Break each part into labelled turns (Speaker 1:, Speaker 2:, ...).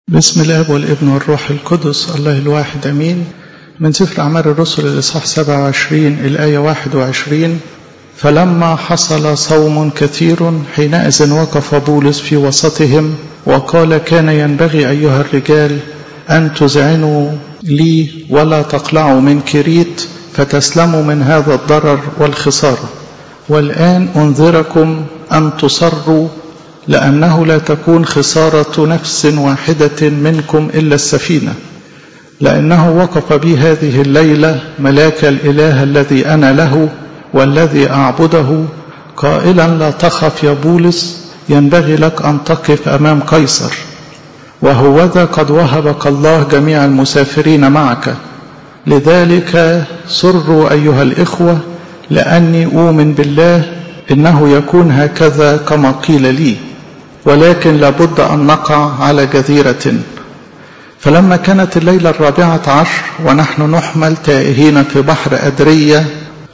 Speaker 1: بسم الاب والابن والروح القدس الله الواحد امين من سفر اعمال الرسل الاصحاح 27 الايه 21 فلما حصل صوم كثير حينئذ وقف بولس في وسطهم وقال كان ينبغي ايها الرجال ان تذعنوا لي ولا تقلعوا من كريت فتسلموا من هذا الضرر والخساره والان انذركم ان تصروا لأنه لا تكون خسارة نفس واحدة منكم إلا السفينة لأنه وقف بي هذه الليلة ملاك الإله الذي أنا له والذي أعبده قائلا لا تخف يا بولس ينبغي لك أن تقف أمام قيصر وهوذا قد وهبك الله جميع المسافرين معك لذلك سروا أيها الإخوة لأني أؤمن بالله إنه يكون هكذا كما قيل لي ولكن لابد أن نقع على جزيرة فلما كانت الليلة الرابعة عشر ونحن نحمل تائهين في بحر أدرية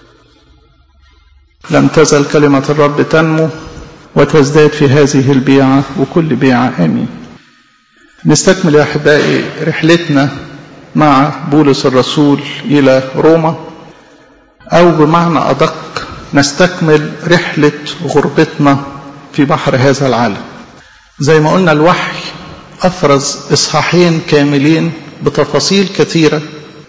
Speaker 1: لم تزل كلمة الرب تنمو وتزداد في هذه البيعة وكل بيعة آمين نستكمل يا أحبائي رحلتنا مع بولس الرسول إلى روما أو بمعنى أدق نستكمل رحلة غربتنا في بحر هذا العالم زي ما قلنا الوحي أفرز إصحاحين كاملين بتفاصيل كثيرة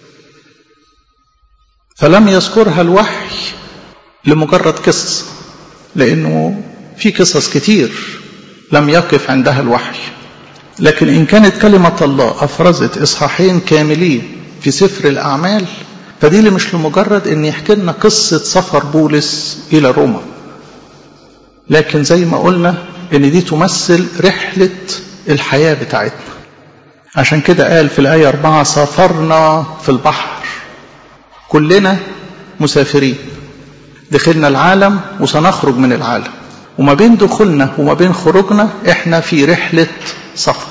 Speaker 1: فلم يذكرها الوحي لمجرد قصة لأنه في قصص كتير لم يقف عندها الوحي لكن إن كانت كلمة الله أفرزت إصحاحين كاملين في سفر الأعمال فدي اللي مش لمجرد ان يحكي لنا قصة سفر بولس الى روما لكن زي ما قلنا ان دي تمثل رحلة الحياة بتاعتنا عشان كده قال في الآية أربعة سافرنا في البحر كلنا مسافرين دخلنا العالم وسنخرج من العالم وما بين دخولنا وما بين خروجنا احنا في رحلة سفر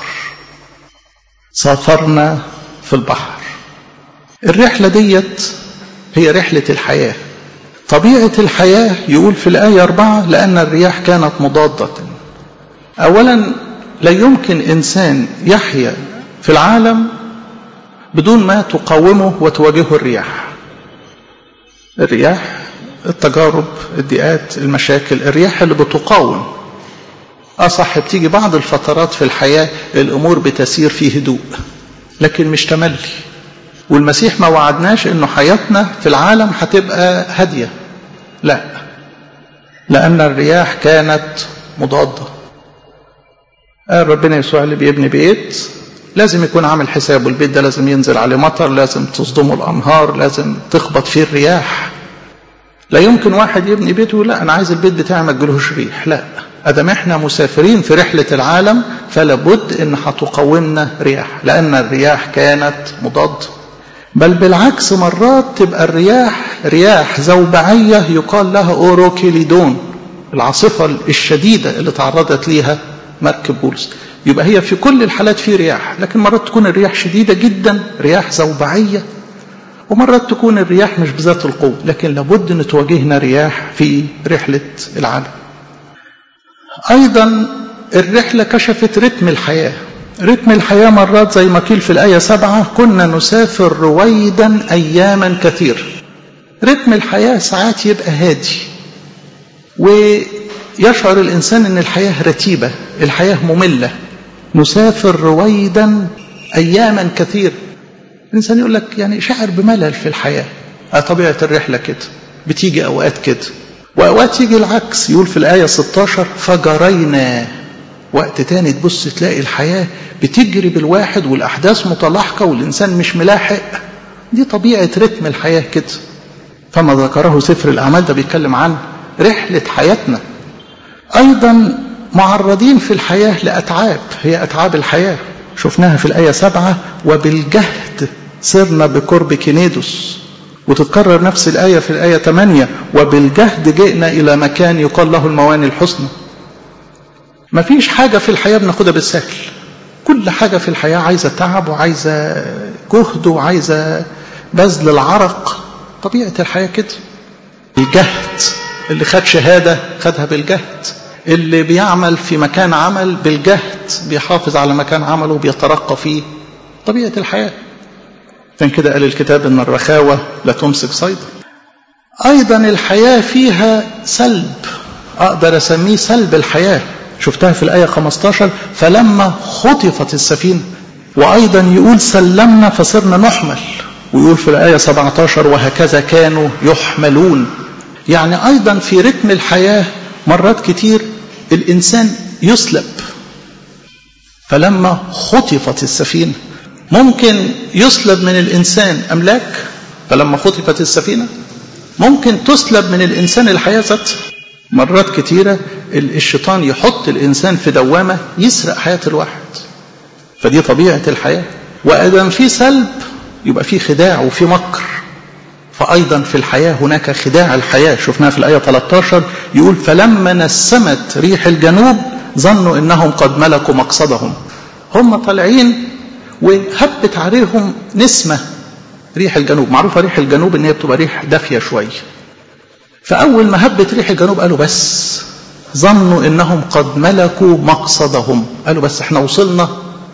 Speaker 1: سافرنا في البحر الرحلة ديت هي رحلة الحياة طبيعة الحياة يقول في الآية أربعة لأن الرياح كانت مضادة أولا لا يمكن إنسان يحيا في العالم بدون ما تقاومه وتواجهه الرياح الرياح التجارب الضيقات المشاكل الرياح اللي بتقاوم أصح بتيجي بعض الفترات في الحياة الأمور بتسير في هدوء لكن مش تملي والمسيح ما وعدناش انه حياتنا في العالم هتبقى هاديه لا لان الرياح كانت مضاده قال ربنا يسوع اللي بيبني بيت لازم يكون عامل حسابه البيت ده لازم ينزل عليه مطر لازم تصدمه الانهار لازم تخبط فيه الرياح لا يمكن واحد يبني بيته لا انا عايز البيت بتاعي ما تجيلهوش ريح لا ادام احنا مسافرين في رحله العالم فلا بد ان هتقاومنا رياح لان الرياح كانت مضاده بل بالعكس مرات تبقى الرياح رياح زوبعية يقال لها أوروكيليدون العاصفة الشديدة اللي تعرضت ليها مركب بولس يبقى هي في كل الحالات في رياح لكن مرات تكون الرياح شديدة جدا رياح زوبعية ومرات تكون الرياح مش بذات القوة لكن لابد أن تواجهنا رياح في رحلة العالم أيضا الرحلة كشفت رتم الحياة رتم الحياة مرات زي ما قيل في الآية سبعة كنا نسافر رويدا أياما كثير رتم الحياة ساعات يبقى هادي ويشعر الإنسان أن الحياة رتيبة الحياة مملة نسافر رويدا أياما كثير الإنسان يقول لك يعني شعر بملل في الحياة طبيعة الرحلة كده بتيجي أوقات كده وأوقات يجي العكس يقول في الآية 16 فجرينا وقت تاني تبص تلاقي الحياة بتجري بالواحد والأحداث متلاحقة والإنسان مش ملاحق دي طبيعة رتم الحياة كده فما ذكره سفر الأعمال ده بيتكلم عن رحلة حياتنا أيضا معرضين في الحياة لأتعاب هي أتعاب الحياة شفناها في الآية سبعة وبالجهد صرنا بقرب كنيدوس وتتكرر نفس الآية في الآية 8 وبالجهد جئنا إلى مكان يقال له المواني الحسنى ما فيش حاجة في الحياة بناخدها بالسهل كل حاجة في الحياة عايزة تعب وعايزة جهد وعايزة بذل العرق طبيعة الحياة كده الجهد اللي خد شهادة خدها بالجهد اللي بيعمل في مكان عمل بالجهد بيحافظ على مكان عمله بيترقى فيه طبيعة الحياة عشان كده قال الكتاب ان الرخاوة لا تمسك صيدا ايضا الحياة فيها سلب اقدر اسميه سلب الحياة شفتها في الآية 15 فلما خطفت السفينة وأيضا يقول سلمنا فصرنا نحمل ويقول في الآية 17 وهكذا كانوا يحملون يعني أيضا في رتم الحياة مرات كتير الإنسان يسلب فلما خطفت السفينة ممكن يسلب من الإنسان أملاك فلما خطفت السفينة ممكن تسلب من الإنسان الحياة ذاتها مرات كتيرة الشيطان يحط الإنسان في دوامة يسرق حياة الواحد فدي طبيعة الحياة وأدم في سلب يبقى في خداع وفي مكر فأيضا في الحياة هناك خداع الحياة شفناها في الآية 13 يقول فلما نسمت ريح الجنوب ظنوا إنهم قد ملكوا مقصدهم هم طالعين وهبت عليهم نسمة ريح الجنوب معروفة ريح الجنوب إن هي بتبقى ريح دافية شوية فأول ما هبت ريح الجنوب قالوا بس ظنوا إنهم قد ملكوا مقصدهم قالوا بس احنا وصلنا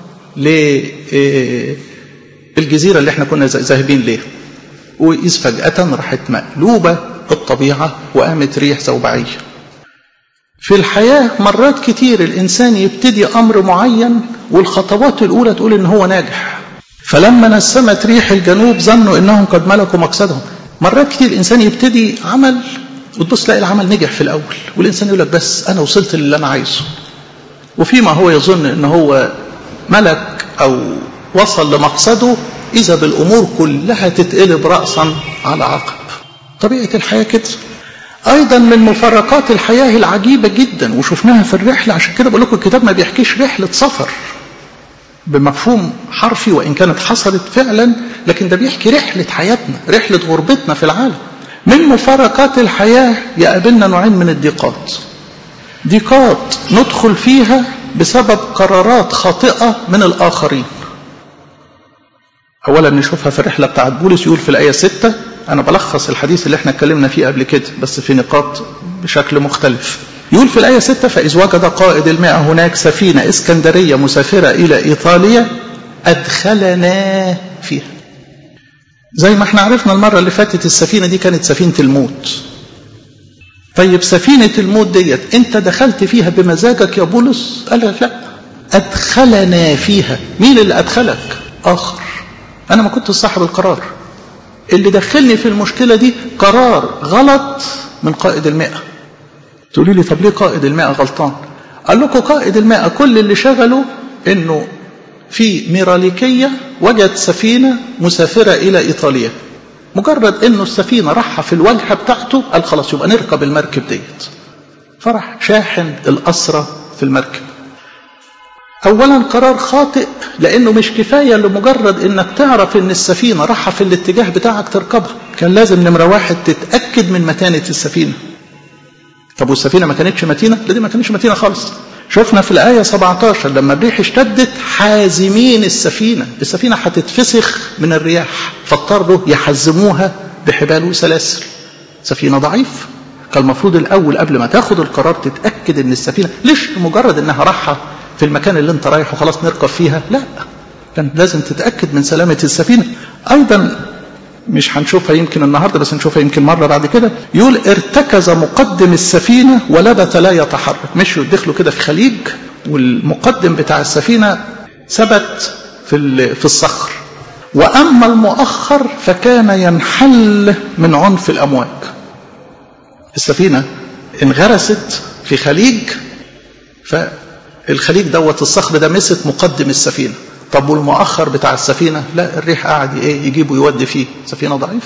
Speaker 1: للجزيرة اللي احنا كنا ذاهبين ليها وإذ فجأة راحت مقلوبة الطبيعة وقامت ريح زوبعية في الحياة مرات كتير الإنسان يبتدي أمر معين والخطوات الأولى تقول إن هو ناجح فلما نسمت ريح الجنوب ظنوا إنهم قد ملكوا مقصدهم مرات كتير الإنسان يبتدي عمل وتبص تلاقي العمل نجح في الأول والإنسان يقول لك بس أنا وصلت للي أنا عايزه وفيما هو يظن إن هو ملك أو وصل لمقصده إذا بالأمور كلها تتقلب رأسا على عقب طبيعة الحياة كده أيضا من مفارقات الحياة العجيبة جدا وشفناها في الرحلة عشان كده بقول لكم الكتاب ما بيحكيش رحلة سفر بمفهوم حرفي وإن كانت حصلت فعلا لكن ده بيحكي رحلة حياتنا رحلة غربتنا في العالم من مفارقات الحياة يقابلنا نوعين من الضيقات ضيقات ندخل فيها بسبب قرارات خاطئة من الآخرين أولا نشوفها في الرحلة بتاعت بولس يقول في الآية 6 أنا بلخص الحديث اللي احنا اتكلمنا فيه قبل كده بس في نقاط بشكل مختلف يقول في الآية 6 فإذ وجد قائد الماء هناك سفينة اسكندرية مسافرة إلى إيطاليا أدخلنا فيها زي ما احنا عرفنا المرة اللي فاتت السفينة دي كانت سفينة الموت طيب سفينة الموت ديت انت دخلت فيها بمزاجك يا بولس قال لك لا أدخلنا فيها مين اللي أدخلك آخر أنا ما كنت صاحب القرار اللي دخلني في المشكلة دي قرار غلط من قائد المئة تقولي لي طب ليه قائد المئة غلطان قال لكم قائد المئة كل اللي شغله انه في ميراليكية وجد سفينة مسافرة إلى إيطاليا مجرد انه السفينة راحة في الواجهة بتاعته قال خلاص يبقى نركب المركب ديت فرح شاحن الأسرة في المركب أولا قرار خاطئ لأنه مش كفاية لمجرد إنك تعرف إن السفينة رايحة في الاتجاه بتاعك تركبها كان لازم نمرة واحد تتأكد من متانة السفينة طب والسفينة ما كانتش متينة؟ لا دي ما كانتش متينة خالص شفنا في الآية 17 لما الريح اشتدت حازمين السفينة السفينة هتتفسخ من الرياح فاضطروا يحزموها بحبال وسلاسل سفينة ضعيف كان المفروض الأول قبل ما تاخد القرار تتأكد إن السفينة ليش مجرد إنها رايحة في المكان اللي انت رايحه خلاص نركب فيها لا كان لازم تتأكد من سلامة السفينة أيضا مش هنشوفها يمكن النهاردة بس نشوفها يمكن مرة بعد كده يقول ارتكز مقدم السفينة ولبث لا يتحرك مشوا دخلوا كده في خليج والمقدم بتاع السفينة ثبت في في الصخر وأما المؤخر فكان ينحل من عنف الأمواج السفينة انغرست في خليج فالخليج دوت الصخر ده مسك مقدم السفينة طب والمؤخر بتاع السفينة لا الريح قاعد ايه يجيبه يودي فيه سفينة ضعيفة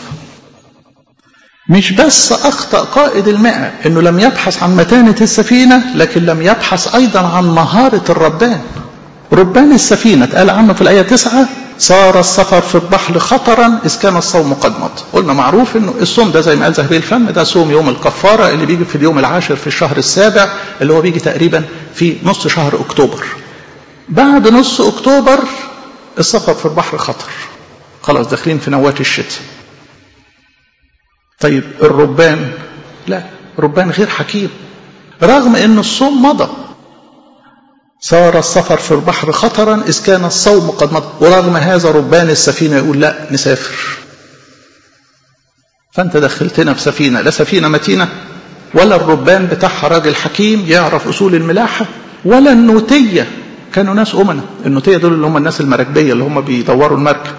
Speaker 1: مش بس أخطأ قائد الماء أنه لم يبحث عن متانة السفينة لكن لم يبحث أيضا عن مهارة الربان ربان السفينة قال عنه في الآية 9 صار السفر في البحر خطرا إذ كان الصوم قد مضى قلنا معروف أنه الصوم ده زي ما قال زهبيل الفم ده صوم يوم الكفارة اللي بيجي في اليوم العاشر في الشهر السابع اللي هو بيجي تقريبا في نص شهر أكتوبر بعد نص أكتوبر السفر في البحر خطر خلاص داخلين في نوات الشتاء طيب الربان لا ربان غير حكيم رغم ان الصوم مضى صار السفر في البحر خطرا إذ كان الصوم قد مضى ورغم هذا ربان السفينة يقول لا نسافر فأنت دخلتنا في سفينة لا سفينة متينة ولا الربان بتاعها راجل حكيم يعرف أصول الملاحة ولا النوتية كانوا ناس أمنا النوتية دول اللي هم الناس المراكبية اللي هم بيدوروا المركب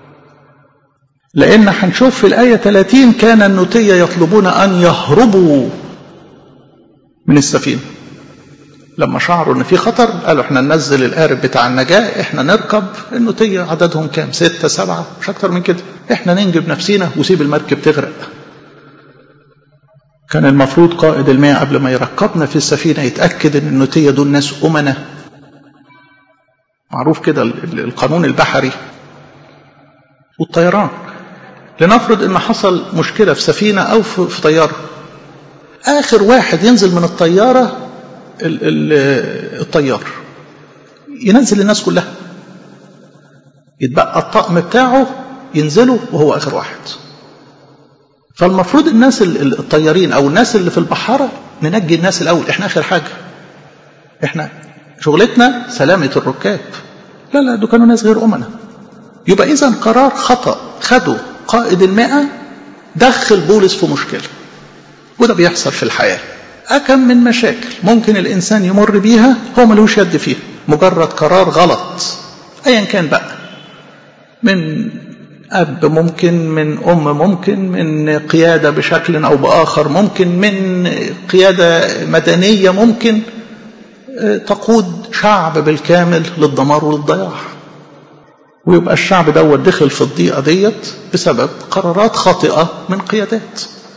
Speaker 1: لأن هنشوف في الآية 30 كان النوتية يطلبون أن يهربوا من السفينة لما شعروا ان في خطر قالوا احنا ننزل القارب بتاع النجاة احنا نركب النوتية عددهم كام ستة سبعة مش اكتر من كده احنا ننجب نفسينا وسيب المركب تغرق كان المفروض قائد الماء قبل ما يركبنا في السفينة يتأكد ان النوتية دول ناس أمنة معروف كده القانون البحري والطيران لنفرض ان حصل مشكلة في سفينة او في طيارة اخر واحد ينزل من الطيارة الطيار ينزل الناس كلها يتبقى الطقم بتاعه ينزلوا وهو اخر واحد فالمفروض الناس الطيارين او الناس اللي في البحاره ننجي الناس الاول احنا اخر حاجه احنا شغلتنا سلامه الركاب لا لا دول كانوا ناس غير امنا يبقى اذا قرار خطا خده قائد المئة دخل بولس في مشكله وده بيحصل في الحياه أكم من مشاكل ممكن الإنسان يمر بيها هو ملوش يد فيها مجرد قرار غلط أيا كان بقى من أب ممكن من أم ممكن من قيادة بشكل أو بآخر ممكن من قيادة مدنية ممكن تقود شعب بالكامل للدمار وللضياع ويبقى الشعب دوت دخل في الضيقة ديت بسبب قرارات خاطئة من قيادات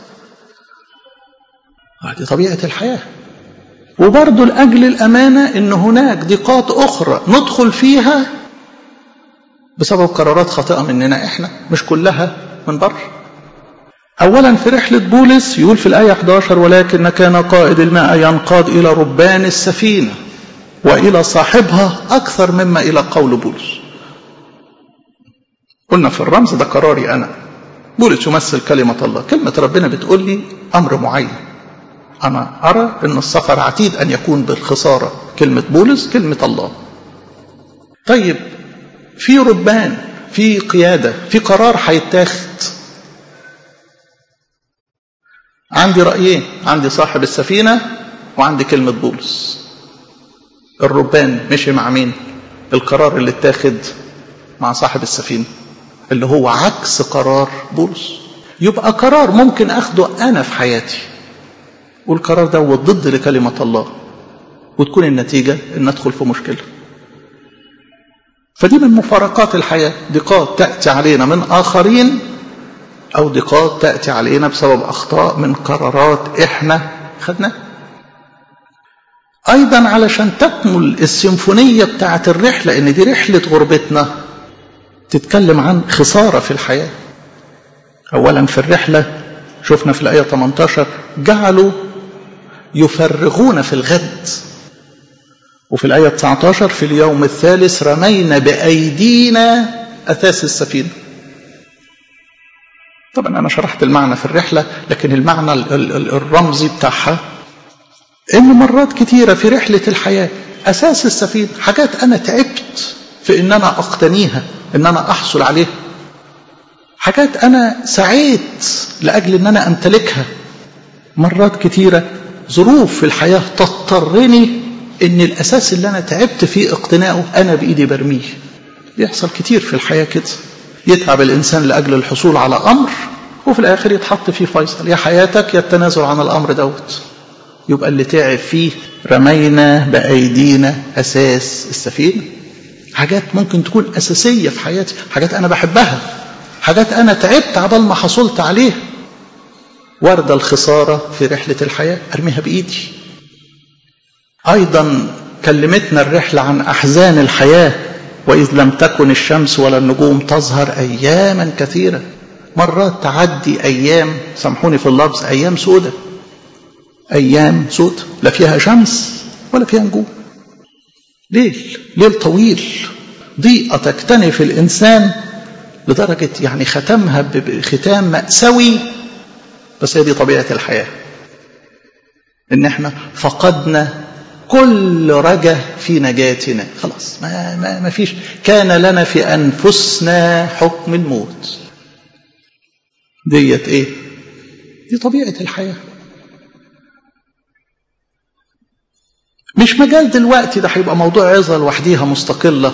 Speaker 1: دي طبيعة الحياة وبرضه لأجل الأمانة إن هناك ضيقات أخرى ندخل فيها بسبب قرارات خاطئة مننا إحنا مش كلها من بره أولا في رحلة بولس يقول في الآية 11 ولكن كان قائد الماء ينقاد إلى ربان السفينة وإلى صاحبها أكثر مما إلى قول بولس قلنا في الرمز ده قراري أنا بولس يمثل كلمة الله كلمة ربنا بتقول لي أمر معين أنا أرى أن السفر عتيد أن يكون بالخسارة كلمة بولس كلمة الله طيب في ربان في قيادة في قرار هيتاخد عندي رأيين عندي صاحب السفينة وعندي كلمة بولس الربان مشي مع مين القرار اللي اتاخد مع صاحب السفينة اللي هو عكس قرار بولس يبقى قرار ممكن أخده أنا في حياتي والقرار ده هو ضد لكلمة الله وتكون النتيجة أن ندخل في مشكلة فدي من مفارقات الحياة ضيقات تأتي علينا من آخرين أو ضيقات تأتي علينا بسبب أخطاء من قرارات إحنا خدناها أيضا علشان تكمل السيمفونية بتاعة الرحلة إن دي رحلة غربتنا تتكلم عن خسارة في الحياة أولا في الرحلة شفنا في الآية 18 جعلوا يفرغون في الغد وفي الآية 19 في اليوم الثالث رمينا بأيدينا أثاث السفينة طبعا أنا شرحت المعنى في الرحلة لكن المعنى الرمزي بتاعها إن مرات كتيرة في رحلة الحياة أساس السفينة حاجات أنا تعبت في إن أنا أقتنيها إن أنا أحصل عليها حاجات أنا سعيت لأجل إن أنا أمتلكها مرات كتيرة ظروف في الحياة تضطرني إن الأساس اللي أنا تعبت فيه اقتناؤه أنا بإيدي برميه بيحصل كتير في الحياة كده يتعب الإنسان لأجل الحصول على أمر وفي الآخر يتحط فيه فيصل يا حياتك يا التنازل عن الأمر دوت يبقى اللي تعب فيه رمينا بأيدينا أساس السفينة حاجات ممكن تكون أساسية في حياتي حاجات أنا بحبها حاجات أنا تعبت عبال ما حصلت عليها وارد الخسارة في رحلة الحياة أرميها بإيدي أيضا كلمتنا الرحلة عن أحزان الحياة وإذ لم تكن الشمس ولا النجوم تظهر أياما كثيرة مرات تعدي أيام سامحوني في اللفظ أيام سودة أيام سودة لا فيها شمس ولا فيها نجوم ليل ليل طويل ضيقة تكتنف الإنسان لدرجة يعني ختمها بختام مأساوي بس هي دي طبيعة الحياة ان احنا فقدنا كل رجا في نجاتنا خلاص ما, ما, ما فيش كان لنا في انفسنا حكم الموت ديت ايه دي طبيعه الحياه مش مجال دلوقتي ده هيبقى موضوع عظه لوحديها مستقله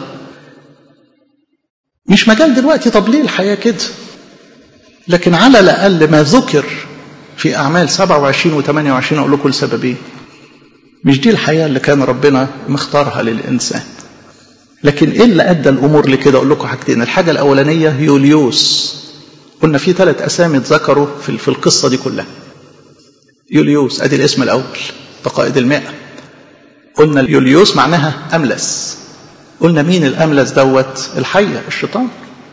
Speaker 1: مش مجال دلوقتي طب ليه الحياه كده لكن على الاقل ما ذكر في اعمال 27 و 28 اقول لكم لسببين مش دي الحياه اللي كان ربنا مختارها للانسان لكن ايه اللي ادى الامور لكده اقول لكم حاجتين الحاجه الاولانيه يوليوس قلنا في ثلاث اسامي اتذكروا في في القصه دي كلها يوليوس ادي الاسم الاول ده قائد المئة قلنا يوليوس معناها املس قلنا مين الاملس دوت الحيه الشيطان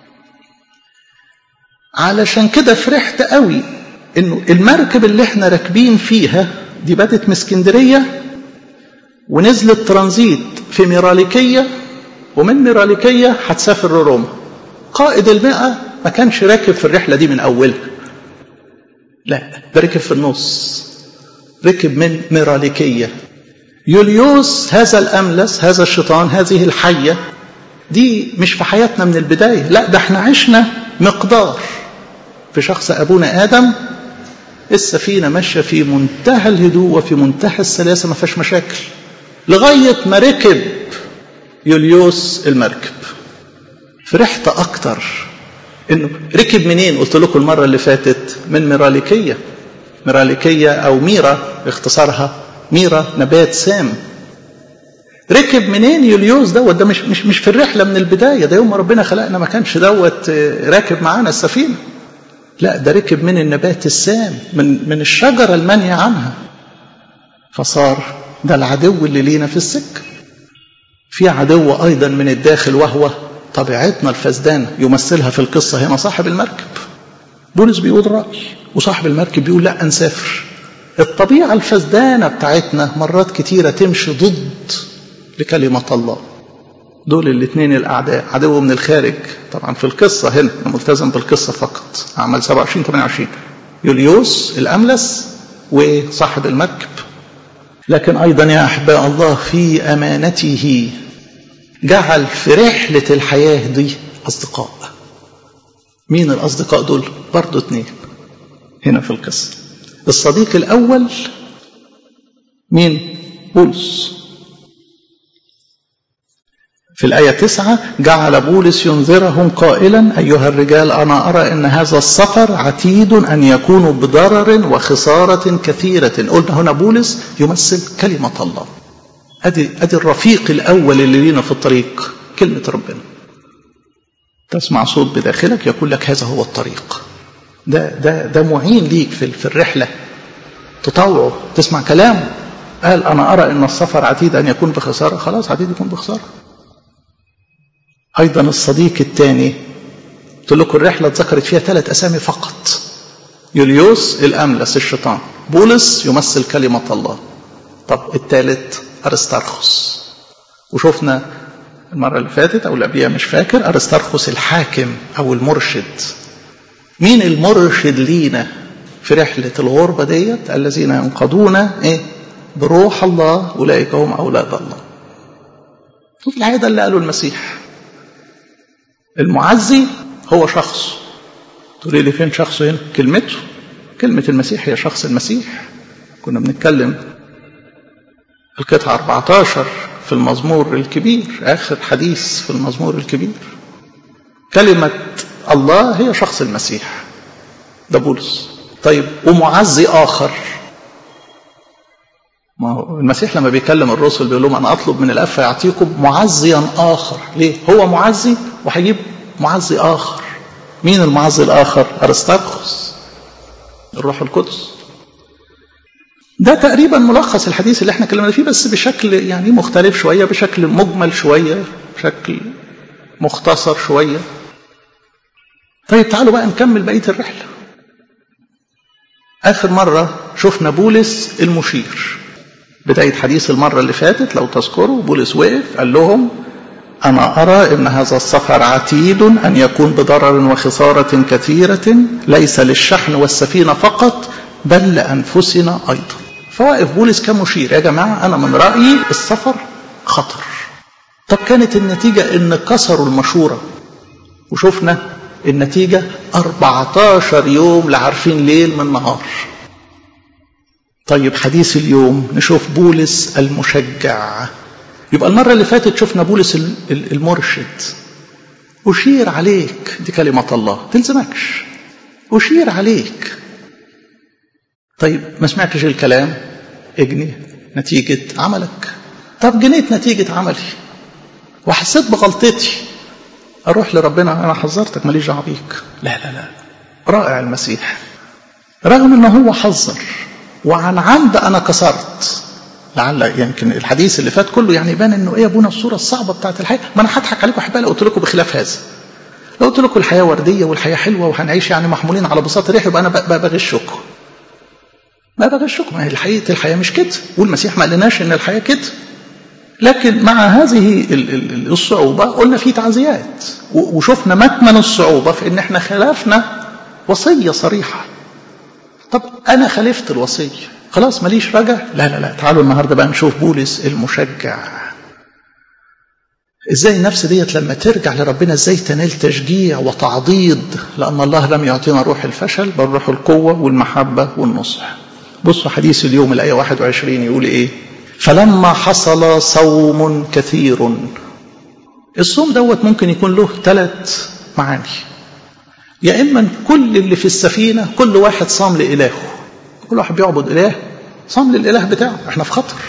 Speaker 1: علشان كده فرحت قوي انه المركب اللي احنا راكبين فيها دي بدت من اسكندريه ونزلت ترانزيت في ميراليكيه ومن ميراليكيه هتسافر لروما قائد المئة ما كانش راكب في الرحله دي من اولها لا ده ركب في النص ركب من ميراليكيه يوليوس هذا الاملس هذا الشيطان هذه الحيه دي مش في حياتنا من البدايه لا ده احنا عشنا مقدار في شخص ابونا ادم السفينه ماشيه في منتهى الهدوء وفي منتهى السلاسه ما فيهاش مشاكل لغايه ما ركب يوليوس المركب فرحت اكتر انه ركب منين قلت لكم المره اللي فاتت من ميراليكيه ميراليكيه او ميرا اختصارها ميرا نبات سام ركب منين يوليوس دوت ده مش مش مش في الرحله من البدايه ده يوم ما ربنا خلقنا ما كانش دوت راكب معانا السفينه لا ده ركب من النبات السام من من الشجره المنهي عنها فصار ده العدو اللي لينا في السكه في عدو ايضا من الداخل وهو طبيعتنا الفسدانه يمثلها في القصه هنا صاحب المركب بولس بيقول راي وصاحب المركب بيقول لا نسافر الطبيعه الفسدانه بتاعتنا مرات كتيره تمشي ضد لكلمه الله دول الاثنين الاعداء عدو من الخارج طبعا في القصه هنا انا ملتزم بالقصه فقط اعمال 27 28 يوليوس الاملس وصاحب المركب لكن ايضا يا احباء الله في امانته جعل في رحله الحياه دي اصدقاء مين الاصدقاء دول برضه اثنين هنا في القصه الصديق الاول مين بولس في الآية تسعة جعل بولس ينذرهم قائلا أيها الرجال أنا أرى أن هذا السفر عتيد أن يكون بضرر وخسارة كثيرة قلنا هنا بولس يمثل كلمة الله أدي, أدي الرفيق الأول اللي لينا في الطريق كلمة ربنا تسمع صوت بداخلك يقول لك هذا هو الطريق ده, ده, ده معين ليك في, في الرحلة تطوعه تسمع كلامه قال أنا أرى أن السفر عتيد أن يكون بخسارة خلاص عتيد يكون بخسارة أيضا الصديق الثاني قلت لكم الرحلة اتذكرت فيها ثلاث أسامي فقط يوليوس الأملس الشيطان بولس يمثل كلمة الله طب الثالث أرسترخس وشفنا المرة اللي فاتت أو اللي قبلها مش فاكر أرسترخس الحاكم أو المرشد مين المرشد لينا في رحلة الغربة ديت الذين ينقضون إيه بروح الله أولئك هم أولاد الله شوف العادة اللي قاله المسيح المعزي هو شخص تقولي لي فين شخصه هنا كلمته كلمة المسيح هي شخص المسيح كنا بنتكلم القطعة 14 في المزمور الكبير آخر حديث في المزمور الكبير كلمة الله هي شخص المسيح ده بولس طيب ومعزي آخر ما هو المسيح لما بيكلم الرسل بيقول لهم انا اطلب من الاب فيعطيكم معزيا اخر ليه هو معزي وهيجيب معزي اخر مين المعزي الاخر ارستاخوس الروح القدس ده تقريبا ملخص الحديث اللي احنا اتكلمنا فيه بس بشكل يعني مختلف شويه بشكل مجمل شويه بشكل مختصر شويه طيب تعالوا بقى نكمل بقيه الرحله اخر مره شفنا بولس المشير بداية حديث المرة اللي فاتت لو تذكروا بولس وقف قال لهم أنا أرى أن هذا السفر عتيد أن يكون بضرر وخسارة كثيرة ليس للشحن والسفينة فقط بل لأنفسنا أيضا فواقف بولس كمشير يا جماعة أنا من رأيي السفر خطر طب كانت النتيجة إن كسروا المشورة وشفنا النتيجة 14 يوم لا عارفين ليل من نهار طيب حديث اليوم نشوف بولس المشجع يبقى المرة اللي فاتت شفنا بولس المرشد أشير عليك دي كلمة الله تلزمكش أشير عليك طيب ما سمعتش الكلام اجني نتيجة عملك طب جنيت نتيجة عملي وحسيت بغلطتي أروح لربنا أنا حذرتك ماليش دعوة بيك لا لا لا رائع المسيح رغم أنه هو حذر وعن عمد أنا كسرت لعل يمكن الحديث اللي فات كله يعني يبان انه ايه يا ابونا الصوره الصعبه بتاعت الحياه ما انا هضحك عليكم احبائي لو قلت لكم بخلاف هذا لو قلت لكم الحياه ورديه والحياه حلوه وهنعيش يعني محمولين على بساط الريح يبقى انا بغشكم ما بغشكم ما هي الحقيقه الحياه مش كده والمسيح ما قالناش ان الحياه كده لكن مع هذه الصعوبه قلنا في تعزيات وشفنا مكمن الصعوبه في ان احنا خلافنا وصيه صريحه طب انا خالفت الوصيه خلاص ماليش رجع لا لا لا تعالوا النهارده بقى نشوف بولس المشجع ازاي النفس ديت لما ترجع لربنا ازاي تنال تشجيع وتعضيد لان الله لم يعطينا روح الفشل بل روح القوه والمحبه والنصح بصوا حديث اليوم الايه 21 يقول ايه فلما حصل صوم كثير الصوم دوت ممكن يكون له ثلاث معاني يا اما كل اللي في السفينه كل واحد صام لالهه كل واحد بيعبد اله صام للاله بتاعه احنا في خطر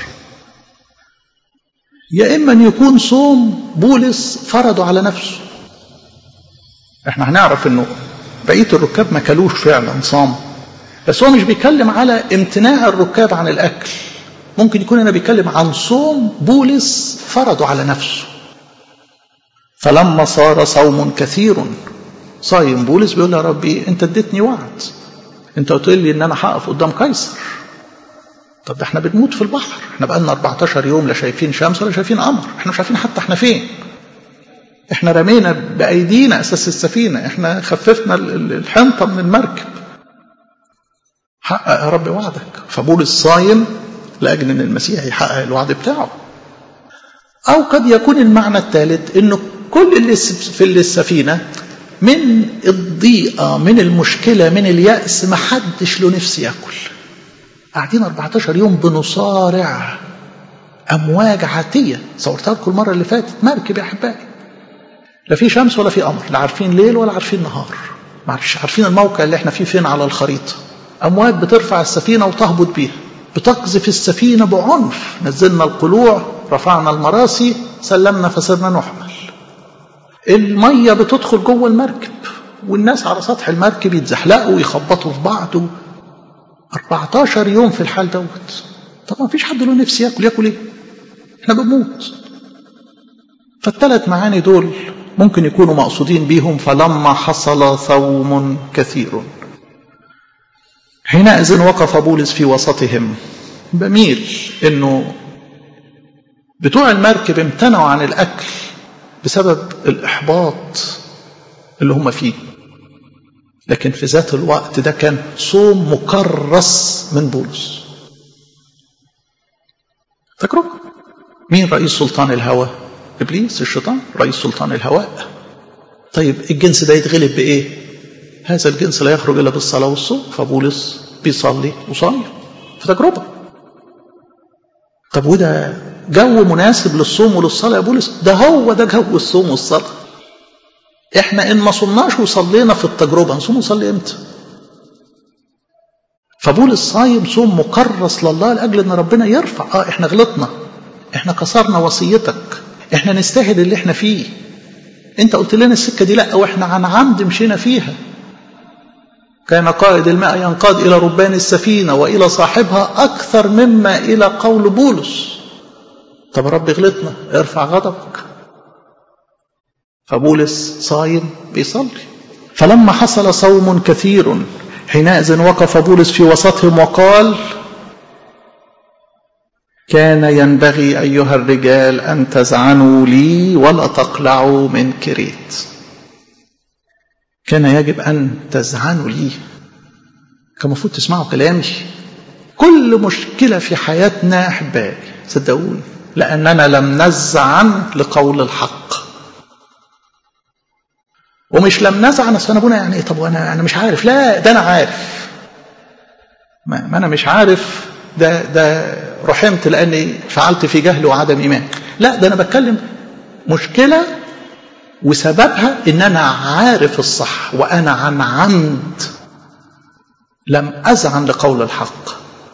Speaker 1: يا اما ان يكون صوم بولس فرضه على نفسه احنا هنعرف انه بقيه الركاب ما كلوش فعلا صام بس هو مش بيتكلم على امتناع الركاب عن الاكل ممكن يكون هنا بيتكلم عن صوم بولس فرضه على نفسه فلما صار صوم كثير صايم بولس بيقول يا ربي انت اديتني وعد انت قلت لي ان انا هقف قدام قيصر طب ده احنا بنموت في البحر احنا بقالنا 14 يوم لا شايفين شمس ولا شايفين قمر احنا مش عارفين حتى احنا فين احنا رمينا بايدينا اساس السفينه احنا خففنا الحنطه من المركب حقق يا رب وعدك فبولس صايم لاجل ان المسيح يحقق الوعد بتاعه او قد يكون المعنى الثالث انه كل اللي في السفينه من الضيقة من المشكلة من اليأس ما حدش له نفس ياكل قاعدين 14 يوم بنصارع أمواج عاتية صورتها لكم المرة اللي فاتت مركب يا أحبائي لا في شمس ولا في قمر لا عارفين ليل ولا عارفين نهار معرفش عارفين الموقع اللي احنا فيه فين على الخريطة أمواج بترفع السفينة وتهبط بيها بتقذف السفينة بعنف نزلنا القلوع رفعنا المراسي سلمنا فسرنا نحمل المية بتدخل جوه المركب والناس على سطح المركب يتزحلقوا ويخبطوا في بعض 14 يوم في الحال دوت طب ما فيش حد له نفس ياكل ياكل ايه؟ احنا بنموت فالثلاث معاني دول ممكن يكونوا مقصودين بيهم فلما حصل ثوم كثير حينئذ وقف بولس في وسطهم بميل انه بتوع المركب امتنعوا عن الاكل بسبب الإحباط اللي هم فيه لكن في ذات الوقت ده كان صوم مكرس من بولس فاكروا مين رئيس سلطان الهوى إبليس الشيطان رئيس سلطان الهواء طيب الجنس ده يتغلب بإيه هذا الجنس لا يخرج إلا بالصلاة والصوم فبولس بيصلي وصايم في تجربة طب وده جو مناسب للصوم وللصلاة يا بولس ده هو ده جو الصوم والصلاة احنا ان ما صمناش وصلينا في التجربة نصوم ونصلي امتى فبولس صايم صوم مكرس لله لاجل ان ربنا يرفع اه احنا غلطنا احنا كسرنا وصيتك احنا نستاهل اللي احنا فيه انت قلت لنا السكة دي لا واحنا عن عمد مشينا فيها كان قائد الماء ينقاد إلى ربان السفينة وإلى صاحبها أكثر مما إلى قول بولس طب رب غلطنا ارفع غضبك فبولس صايم بيصلي فلما حصل صوم كثير حينئذ وقف بولس في وسطهم وقال كان ينبغي أيها الرجال أن تزعنوا لي ولا تقلعوا من كريت كان يجب أن تزعنوا لي كان المفروض تسمعوا كلامي كل مشكلة في حياتنا أحبائي صدقوني لأننا لم نزعن لقول الحق ومش لم نزعن أصل أنا أبونا يعني إيه طب وأنا أنا مش عارف لا ده أنا عارف ما, ما أنا مش عارف ده ده رحمت لأني فعلت في جهل وعدم إيمان لا ده أنا بتكلم مشكلة وسببها إن أنا عارف الصح وأنا عن عمد لم أزعن لقول الحق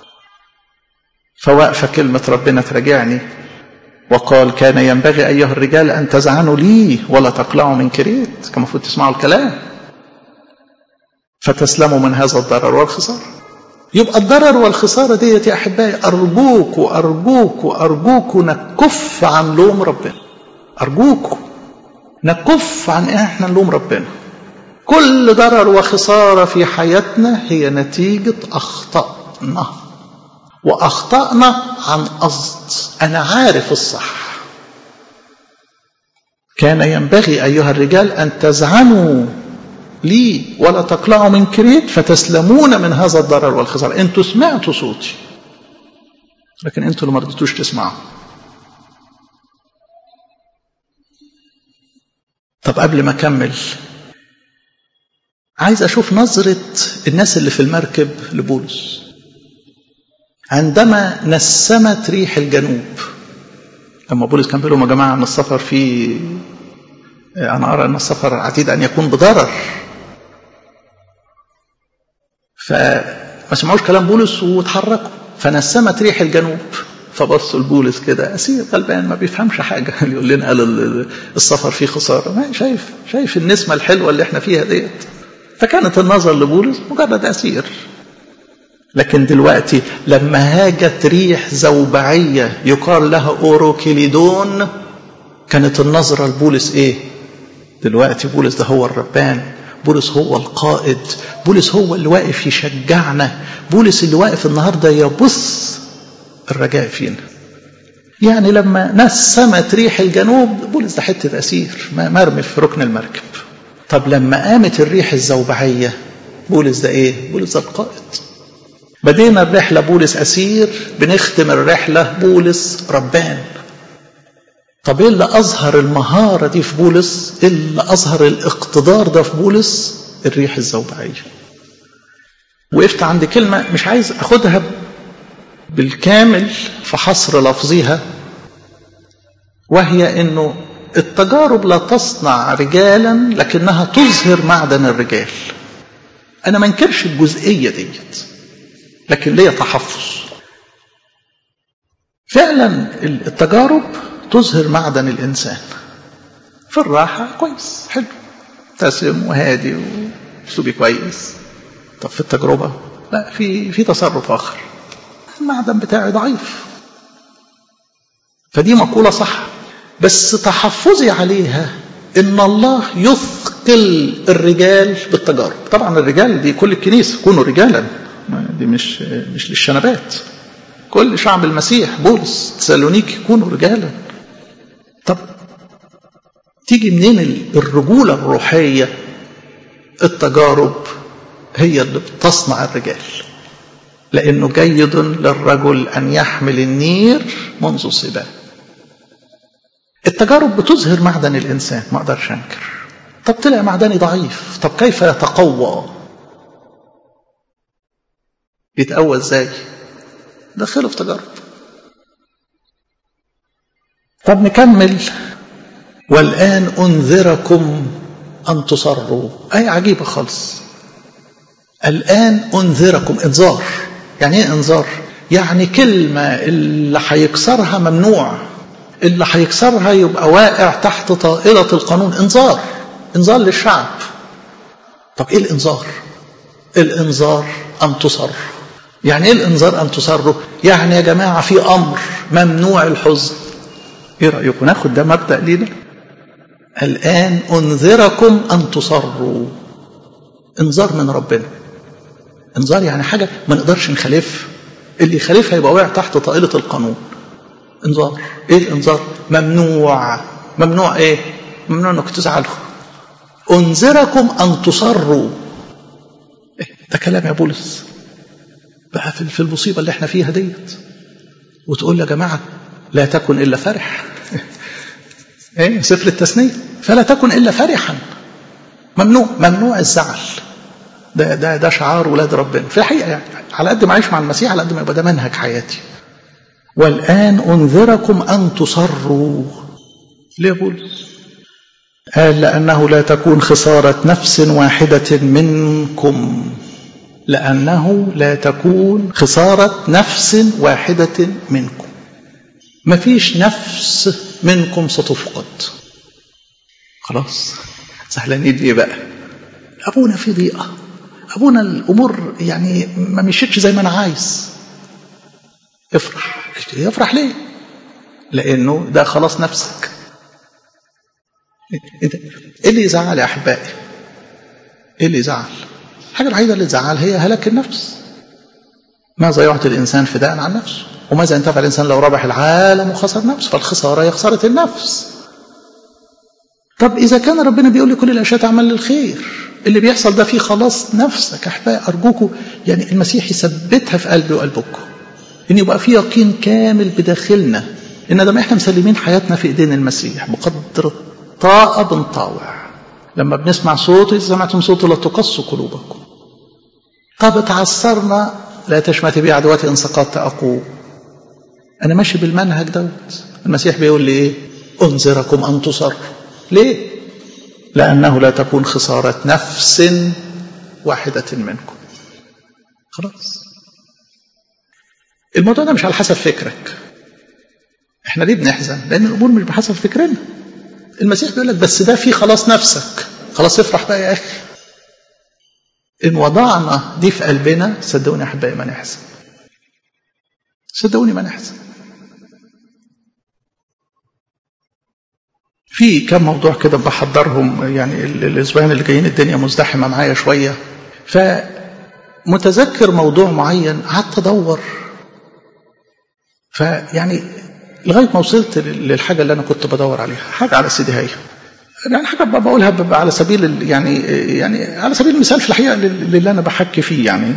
Speaker 1: فواقفة كلمة ربنا تراجعني وقال كان ينبغي أيها الرجال أن تزعنوا لي ولا تقلعوا من كريت كان المفروض تسمعوا الكلام فتسلموا من هذا الضرر والخسارة يبقى الضرر والخسارة ديت يا أحبائي أرجوك وأرجوك وأرجوك نكف عن لوم ربنا أرجوك نكف عن إحنا نلوم ربنا كل ضرر وخسارة في حياتنا هي نتيجة أخطأنا وأخطأنا عن قصد أنا عارف الصح كان ينبغي أيها الرجال أن تزعنوا لي ولا تقلعوا من كريت فتسلمون من هذا الضرر والخسارة أنتوا سمعتوا صوتي لكن أنتوا اللي ما رضيتوش تسمعوا طب قبل ما أكمل عايز أشوف نظرة الناس اللي في المركب لبولس عندما نسمت ريح الجنوب لما بولس كان بيقول لهم يا جماعة أن السفر فيه أنا أرى أن السفر عتيد أن يكون بضرر فما سمعوش كلام بولس وتحركوا فنسمت ريح الجنوب فبصوا لبولس كده أسير غلبان ما بيفهمش حاجة يقول لنا قال السفر فيه خسارة ما شايف شايف النسمة الحلوة اللي احنا فيها ديت فكانت النظر لبولس مجرد أسير لكن دلوقتي لما هاجت ريح زوبعية يقال لها أوروكيليدون كانت النظرة لبولس إيه دلوقتي بولس ده هو الربان بولس هو القائد بولس هو اللي واقف يشجعنا بولس اللي واقف النهاردة يبص الرجاء فينا يعني لما نسمت ريح الجنوب بولس ده حتة أسير مرمي في ركن المركب طب لما قامت الريح الزوبعية بولس ده إيه بولس ده القائد بدينا الرحلة بولس أسير بنختم الرحلة بولس ربان طب ايه اللي اظهر المهارة دي في بولس ايه اللي اظهر الاقتدار ده في بولس الريح الزوبعية وقفت عند كلمة مش عايز اخدها بالكامل في حصر لفظها وهي انه التجارب لا تصنع رجالا لكنها تظهر معدن الرجال انا ما انكرش الجزئية ديت لكن ليا تحفظ فعلا التجارب تظهر معدن الإنسان في الراحة كويس حلو مبتسم وهادي واسلوبي كويس طب في التجربة لا في في تصرف آخر المعدن بتاعي ضعيف فدي مقولة صح بس تحفظي عليها إن الله يثقل الرجال بالتجارب طبعا الرجال دي كل الكنيسة كونوا رجالا دي مش مش للشنبات كل شعب المسيح بولس تسالونيك يكونوا رجالا طب تيجي منين الرجولة الروحية التجارب هي اللي بتصنع الرجال لأنه جيد للرجل أن يحمل النير منذ الصبا التجارب بتظهر معدن الإنسان ما أقدرش أنكر طب طلع معدني ضعيف طب كيف يتقوى يتقوى ازاي دخله في تجارب طب نكمل والآن أنذركم أن تصروا أي عجيبة خالص الآن أنذركم إنذار يعني إيه إنذار يعني كلمة اللي هيكسرها ممنوع اللي هيكسرها يبقى واقع تحت طائلة القانون إنذار إنذار للشعب طب إيه الإنذار الإنذار أن تصر يعني إيه الإنذار أن تصروا يعني يا جماعة في أمر ممنوع الحزن ايه رايكم ناخد ده مبدا لينا الان انذركم ان تصروا انذار من ربنا انذار يعني حاجه ما نقدرش نخالفها اللي يخالفها يبقى واقع تحت طائله القانون انذار ايه الانذار ممنوع ممنوع ايه ممنوع انك تزعلوا انذركم ان تصروا إيه ده كلام يا بولس بقى في المصيبة اللي احنا فيها ديت وتقول يا جماعة لا تكن إلا فرح ايه سفر التثنية فلا تكن إلا فرحا ممنوع ممنوع الزعل ده ده ده شعار ولاد ربنا في الحقيقة يعني على قد ما أعيش مع المسيح على قد ما يبقى ده منهج حياتي والآن أنذركم أن تصروا ليه بولس قال لأنه لا تكون خسارة نفس واحدة منكم لأنه لا تكون خسارة نفس واحدة منكم ما فيش نفس منكم ستفقد خلاص زعلانين ليه بقى أبونا في ضيقة أبونا الأمور يعني ما مشيتش زي ما أنا عايز افرح يفرح ليه لأنه ده خلاص نفسك ايه اللي يزعل يا احبائي ايه اللي يزعل الحاجه الوحيده اللي تزعل هي هلاك النفس ماذا يعطي الانسان فداء عن نفسه وماذا ينتفع الانسان لو ربح العالم وخسر نفسه فالخساره هي خساره النفس طب اذا كان ربنا بيقول لي كل الاشياء تعمل للخير اللي بيحصل ده فيه خلاص نفسك احبائي ارجوكم يعني المسيح يثبتها في قلبي وقلبكم ان يبقى في يقين كامل بداخلنا ان ده احنا مسلمين حياتنا في ايدين المسيح بقدر طاء بنطاوع لما بنسمع صوت إذا سمعتم صوت لا تقص قلوبكم طب اتعثرنا لا تشمت بي عدواتي إن سقطت أقوم أنا ماشي بالمنهج دوت المسيح بيقول لي إيه أنذركم أن تصروا ليه لأنه لا تكون خسارة نفس واحدة منكم خلاص الموضوع ده مش على حسب فكرك احنا ليه بنحزن لأن الأمور مش بحسب فكرنا المسيح بيقول لك بس ده فيه خلاص نفسك خلاص افرح بقى يا اخي ان وضعنا دي في قلبنا صدقوني يا احبائي ما نحزن صدقوني ما نحزن في كم موضوع كده بحضرهم يعني الاسبوعين اللي جايين الدنيا مزدحمه معايا شويه فمتذكر موضوع معين قعدت ادور فيعني لغايه ما وصلت للحاجه اللي انا كنت بدور عليها حاجه على سيدي هي يعني حاجه بقولها على سبيل يعني يعني على سبيل المثال في الحقيقه اللي انا بحكي فيه يعني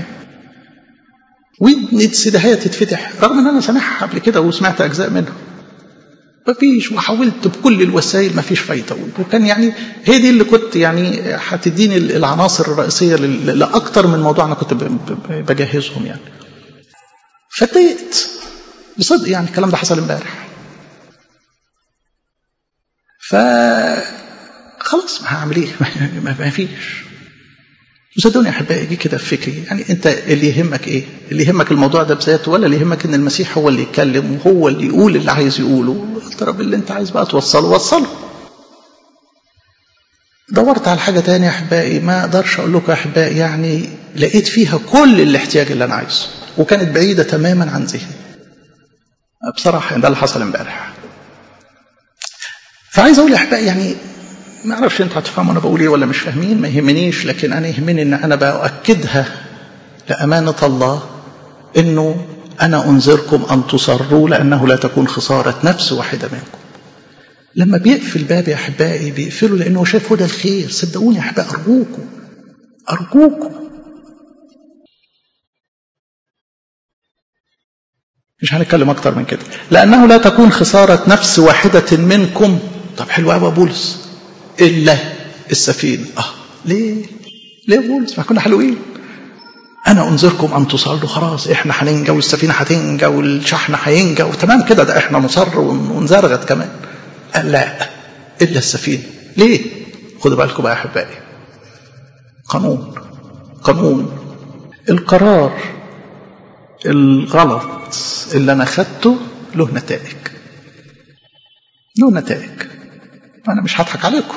Speaker 1: ودني سيدي هي تتفتح رغم ان انا سامعها قبل كده وسمعت اجزاء منها مفيش وحاولت بكل الوسائل مفيش فايده وكان يعني هي دي اللي كنت يعني هتديني العناصر الرئيسيه لاكثر من موضوع انا كنت بجهزهم يعني فاتضايقت بصدق يعني الكلام ده حصل امبارح ف خلاص ما هعمل ايه ما فيش وصدقوني يا احبائي يجي كده في فكري يعني انت اللي يهمك ايه اللي يهمك الموضوع ده بذاته ولا اللي يهمك ان المسيح هو اللي يتكلم وهو اللي يقول اللي عايز يقوله اضرب اللي انت عايز بقى توصله وصله دورت على حاجة تانية يا أحبائي ما أقدرش أقول لكم يا أحبائي يعني لقيت فيها كل الاحتياج اللي أنا عايزه وكانت بعيدة تماما عن ذهني بصراحة ده اللي حصل امبارح فعايز أقول يا أحبائي يعني ما أعرفش أنتوا هتفهموا أنا بقول إيه ولا مش فاهمين ما يهمنيش لكن أنا يهمني إن أنا بأكدها لأمانة الله إنه أنا أنذركم أن تصروا لأنه لا تكون خسارة نفس واحدة منكم لما بيقفل باب يا أحبائي بيقفله لأنه شايف هدى الخير صدقوني يا أحبائي أرجوكم أرجوكم مش هنتكلم أكتر من كده لأنه لا تكون خسارة نفس واحدة منكم طب حلو قوي بولس إلا السفينة آه ليه؟ ليه بولس؟ ما كنا حلوين أنا أنذركم أن تصلوا خلاص إحنا هننجى والسفينة هتنجى والشحن هينجى وتمام كده ده إحنا مصر ونزرغت كمان قال لا إلا السفينة ليه؟ خدوا بالكم بقى يا أحبائي قانون قانون القرار الغلط اللي أنا خدته له نتائج له نتائج أنا مش هضحك عليكم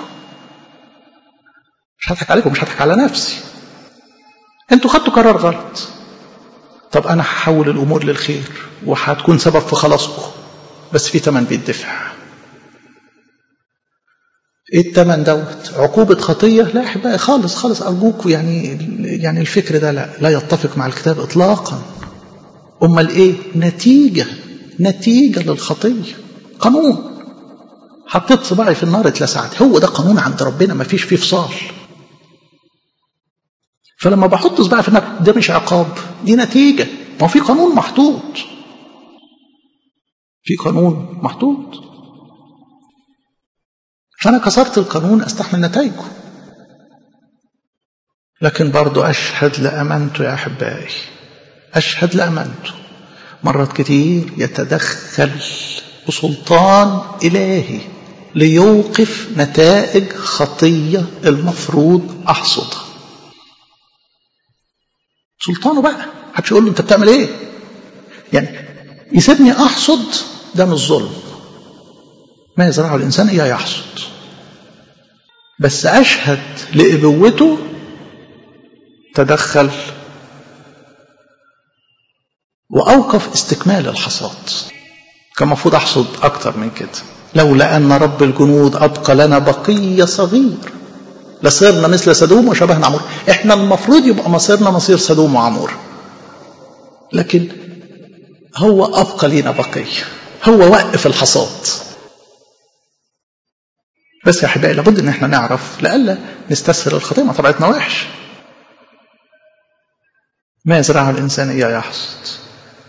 Speaker 1: مش هضحك عليكم مش هضحك على نفسي انتوا خدتوا قرار غلط طب انا هحول الامور للخير وهتكون سبب في خلاصكم بس في ثمن بيدفع ايه الثمن دوت عقوبة خطية لا احبائي خالص خالص ارجوكم يعني يعني الفكر ده لا لا يتفق مع الكتاب اطلاقا امال ايه نتيجة نتيجة للخطية قانون حطيت صباعي في النار اتلسعت هو ده قانون عند ربنا ما فيش فيه فصال فلما بحط صباعي في النار ده مش عقاب دي نتيجة ما في قانون محطوط في قانون محطوط فأنا كسرت القانون أستحمل نتائجه لكن برضو أشهد لأمانته يا أحبائي أشهد لأمانته مرات كتير يتدخل بسلطان إلهي ليوقف نتائج خطية المفروض أحصدها سلطانه بقى محدش يقول له أنت بتعمل إيه يعني يسيبني أحصد ده مش ظلم ما يزرعه الإنسان إياه يحصد بس أشهد لإبوته تدخل وأوقف استكمال الحصاد كان المفروض أحصد أكتر من كده لولا أن رب الجنود أبقى لنا بقية صغير لصرنا مثل سدوم وشبهنا عمور احنا المفروض يبقى مصيرنا مصير سدوم وعمور لكن هو أبقى لنا بقية هو وقف الحصاد بس يا أحبائي لابد إن احنا نعرف لألا نستسهل الخطيئة ما طبيعتنا وحش ما يزرعه الإنسان إياه يحصد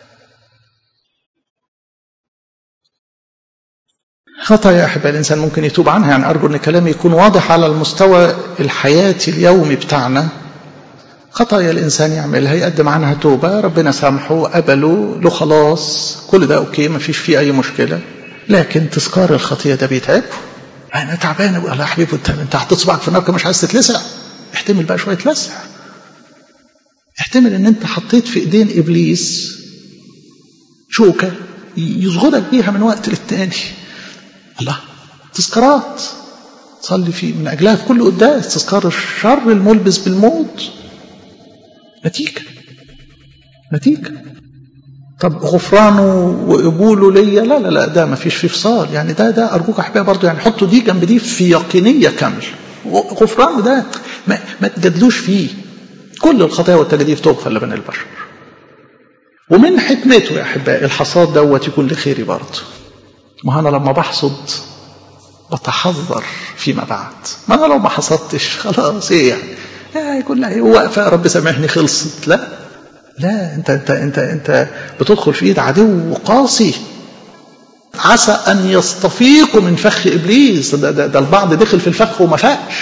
Speaker 1: خطأ يا أحبائي الإنسان ممكن يتوب عنها يعني أرجو أن كلامي يكون واضح على المستوى الحياتي اليومي بتاعنا خطايا الإنسان يعملها يقدم عنها توبة ربنا سامحه قبله له خلاص كل ده أوكي ما فيش فيه أي مشكلة لكن تذكار الخطية ده بيتعبه أنا تعبان أقول يا حبيبي أنت أنت حطيت صباعك في النار مش عايز تتلسع احتمل بقى شوية لسع احتمل ان انت حطيت في ايدين ابليس شوكة يصغدك بيها من وقت للتاني الله تذكارات تصلي في من اجلها في كل قداس تذكار الشر الملبس بالموت نتيجة نتيجة طب غفرانه وقبوله ليا لا لا لا ده ما فيش فيه فصال يعني ده ده ارجوك احبائي برضه يعني حطوا دي جنب دي في يقينيه كامله غفرانه ده ما, ما تجادلوش فيه كل الخطايا والتجاديف تغفر لبني البشر ومن حكمته يا احبائي الحصاد دوت يكون لخيري برضه ما انا لما بحصد بتحذر فيما بعد ما انا لو ما حصدتش خلاص ايه يعني آه يكون لا واقفه يا رب سامحني خلصت لا لا انت انت انت انت بتدخل في ايد عدو قاسي عسى ان يستفيقوا من فخ ابليس ده, ده, ده البعض دخل في الفخ وما فاقش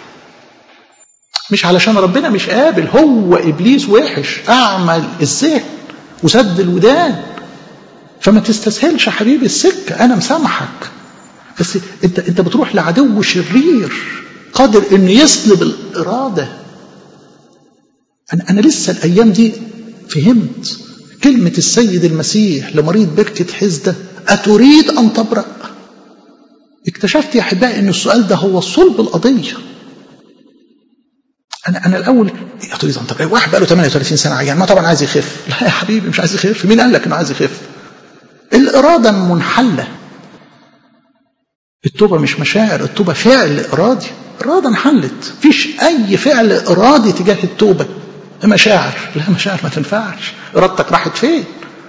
Speaker 1: مش علشان ربنا مش قابل هو ابليس وحش اعمل الذهن وسد الودان فما تستسهلش يا حبيبي السكه انا مسامحك بس انت انت بتروح لعدو شرير قادر انه يسلب الاراده انا انا لسه الايام دي فهمت كلمه السيد المسيح لمريض بركه حزده اتريد ان تبرأ اكتشفت يا احبائي ان السؤال ده هو صلب القضيه انا انا الاول اتريد ان تبرأ واحد بقى له 38 سنه عيان ما طبعا عايز يخف لا يا حبيبي مش عايز يخف مين قال لك انه عايز يخف الاراده منحله التوبه مش مشاعر التوبه فعل ارادي اراده انحلت مفيش اي فعل ارادي تجاه التوبه مشاعر لا مشاعر ما تنفعش ارادتك راحت فين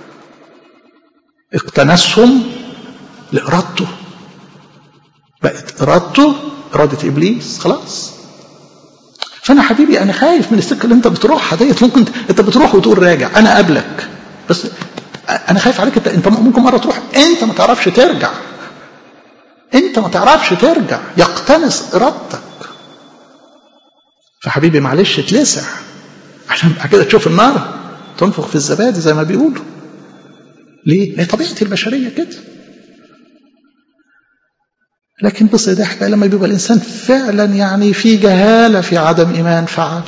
Speaker 1: اقتنسهم لارادته بقت ارادته اراده ابليس خلاص فانا حبيبي انا خايف من السكه اللي انت بتروحها ديت ممكن انت بتروح وتقول راجع انا قبلك بس انا خايف عليك انت انت ممكن مره تروح انت ما تعرفش ترجع انت ما تعرفش ترجع يقتنص ارادتك فحبيبي معلش اتلسع عشان بعد كده تشوف النار تنفخ في الزبادي زي ما بيقولوا ليه؟ ليه طبيعة البشرية كده لكن بص ده حكاية لما بيبقى الإنسان فعلا يعني في جهالة في عدم إيمان فعل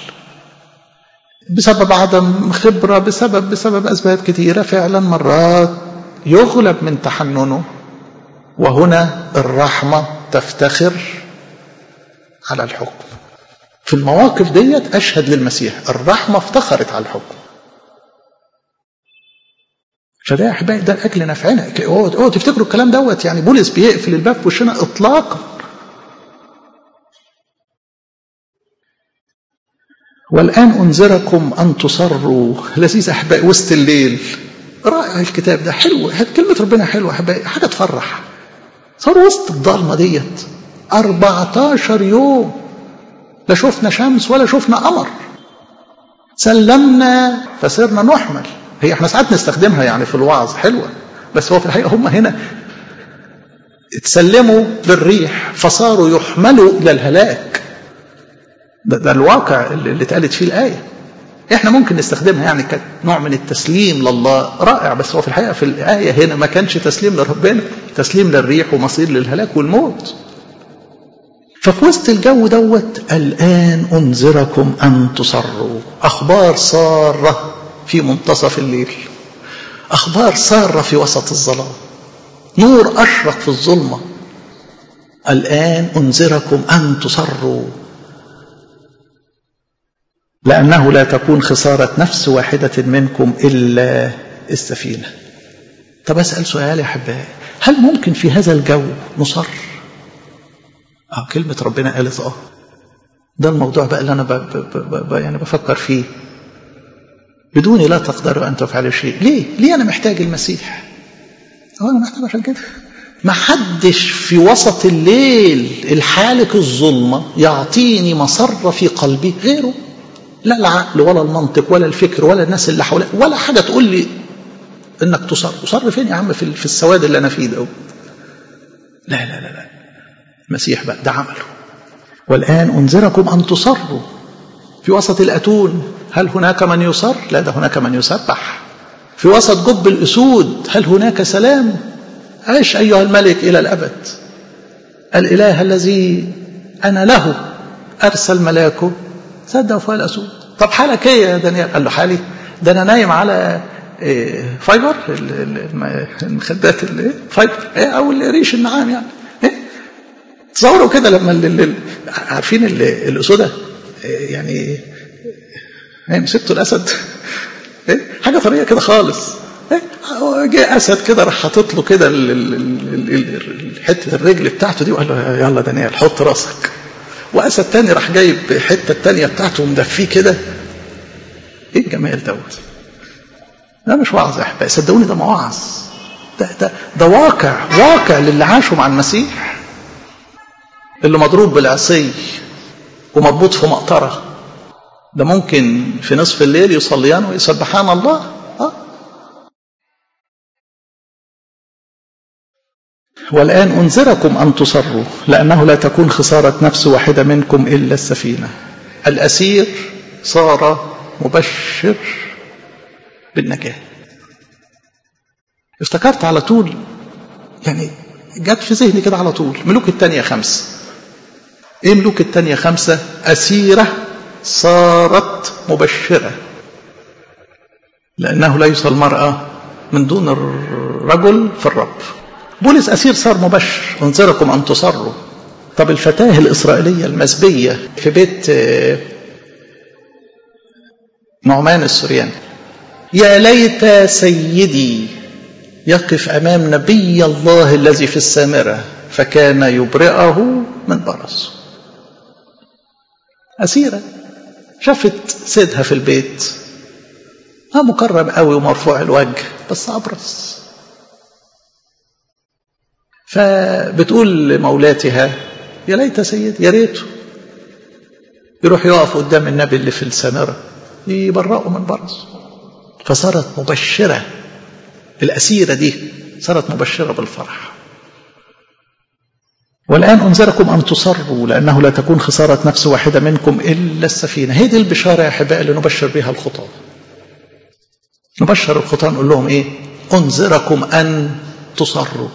Speaker 1: بسبب عدم خبرة بسبب بسبب أسباب كثيرة فعلا مرات يغلب من تحننه وهنا الرحمة تفتخر على الحكم في المواقف ديت أشهد للمسيح الرحمة افتخرت على الحكم فده يا احبائي ده لاجل نفعنا اوعوا تفتكروا الكلام دوت يعني بولس بيقفل الباب في وشنا اطلاقا والان انذركم ان تصروا لذيذ احبائي وسط الليل رائع الكتاب ده حلو كلمه ربنا حلوه احبائي حاجه تفرح صار وسط الضلمه ديت 14 يوم لا شفنا شمس ولا شفنا قمر سلمنا فصرنا نحمل هي احنا ساعات نستخدمها يعني في الوعظ حلوة بس هو في الحقيقة هم هنا اتسلموا للريح فصاروا يحملوا إلى الهلاك ده, ده الواقع اللي اتقالت فيه الآية احنا ممكن نستخدمها يعني كنوع من التسليم لله رائع بس هو في الحقيقة في الآية هنا ما كانش تسليم لربنا تسليم للريح ومصير للهلاك والموت ففي وسط الجو دوت الآن أنذركم أن تصروا أخبار سارة في منتصف الليل أخبار سارة في وسط الظلام نور أشرق في الظلمة الآن أنذركم أن تصروا لأنه لا تكون خسارة نفس واحدة منكم إلا السفينة طب أسأل سؤال يا حبايبي هل ممكن في هذا الجو نصر آه كلمة ربنا قالت آه ده الموضوع بقى اللي أنا ب ب ب يعني بفكر فيه بدوني لا تقدروا أن تفعلوا شيء ليه؟ ليه أنا محتاج المسيح هو أنا محتاج عشان كده ما حدش في وسط الليل الحالك الظلمة يعطيني مسرة في قلبي غيره لا العقل ولا المنطق ولا الفكر ولا الناس اللي حواليا ولا حاجة تقول لي انك تصر تصر فين يا عم في, في السواد اللي انا فيه ده لا لا لا لا المسيح بقى ده عمله والآن أنذركم أن تصروا في وسط الأتون هل هناك من يصر لا ده هناك من يسبح في وسط جب الأسود هل هناك سلام عش أيها الملك إلى الأبد الإله الذي أنا له أرسل ملاكه صدق فوق الأسود طب حالك إيه يا دانيال قال له حالي ده أنا نايم على إيه فايبر المخدات فايبر إيه أو ريش النعام يعني إيه تصوروا كده لما ال عارفين الأسودة يعني مسكتوا الأسد إيه؟ حاجة طريقة كده خالص إيه؟ جه أسد كده راح حاطط له كده حتة الرجل بتاعته دي وقال له يلا دانيال حط راسك وأسد تاني راح جايب حتة التانية بتاعته ومدفيه كده إيه الجمال دوت ده مش وعظ يا أحبائي صدقوني ده مواعظ ده, ده, ده واقع واقع للي عاشوا مع المسيح اللي مضروب بالعصي ومربوط في مقطره ده ممكن في نصف الليل يصليان ويسبحان الله أه؟ والآن أنذركم أن تصروا لأنه لا تكون خسارة نفس واحدة منكم إلا السفينة الأسير صار مبشر بالنجاة افتكرت على طول يعني جت في ذهني كده على طول ملوك التانية خمسة ايه ملوك التانية خمسة أسيرة صارت مبشرة لأنه ليس المرأة من دون الرجل في الرب بولس أسير صار مبشر انذركم أن تصروا طب الفتاة الإسرائيلية المسبية في بيت نعمان السرياني يا ليت سيدي يقف أمام نبي الله الذي في السامرة فكان يبرئه من برص أسيرة شافت سيدها في البيت ها مكرم قوي ومرفوع الوجه بس أبرص فبتقول لمولاتها يا ليت سيدي يا ريته يروح يقف قدام النبي اللي في السامرة يبرأه من برص فصارت مبشرة الأسيرة دي صارت مبشرة بالفرح والآن أنذركم أن تصروا لأنه لا تكون خسارة نفس واحدة منكم إلا السفينة هي دي البشارة يا أحبائي اللي نبشر بها الخطاة نبشر الخطاة نقول لهم إيه أنذركم أن تصروا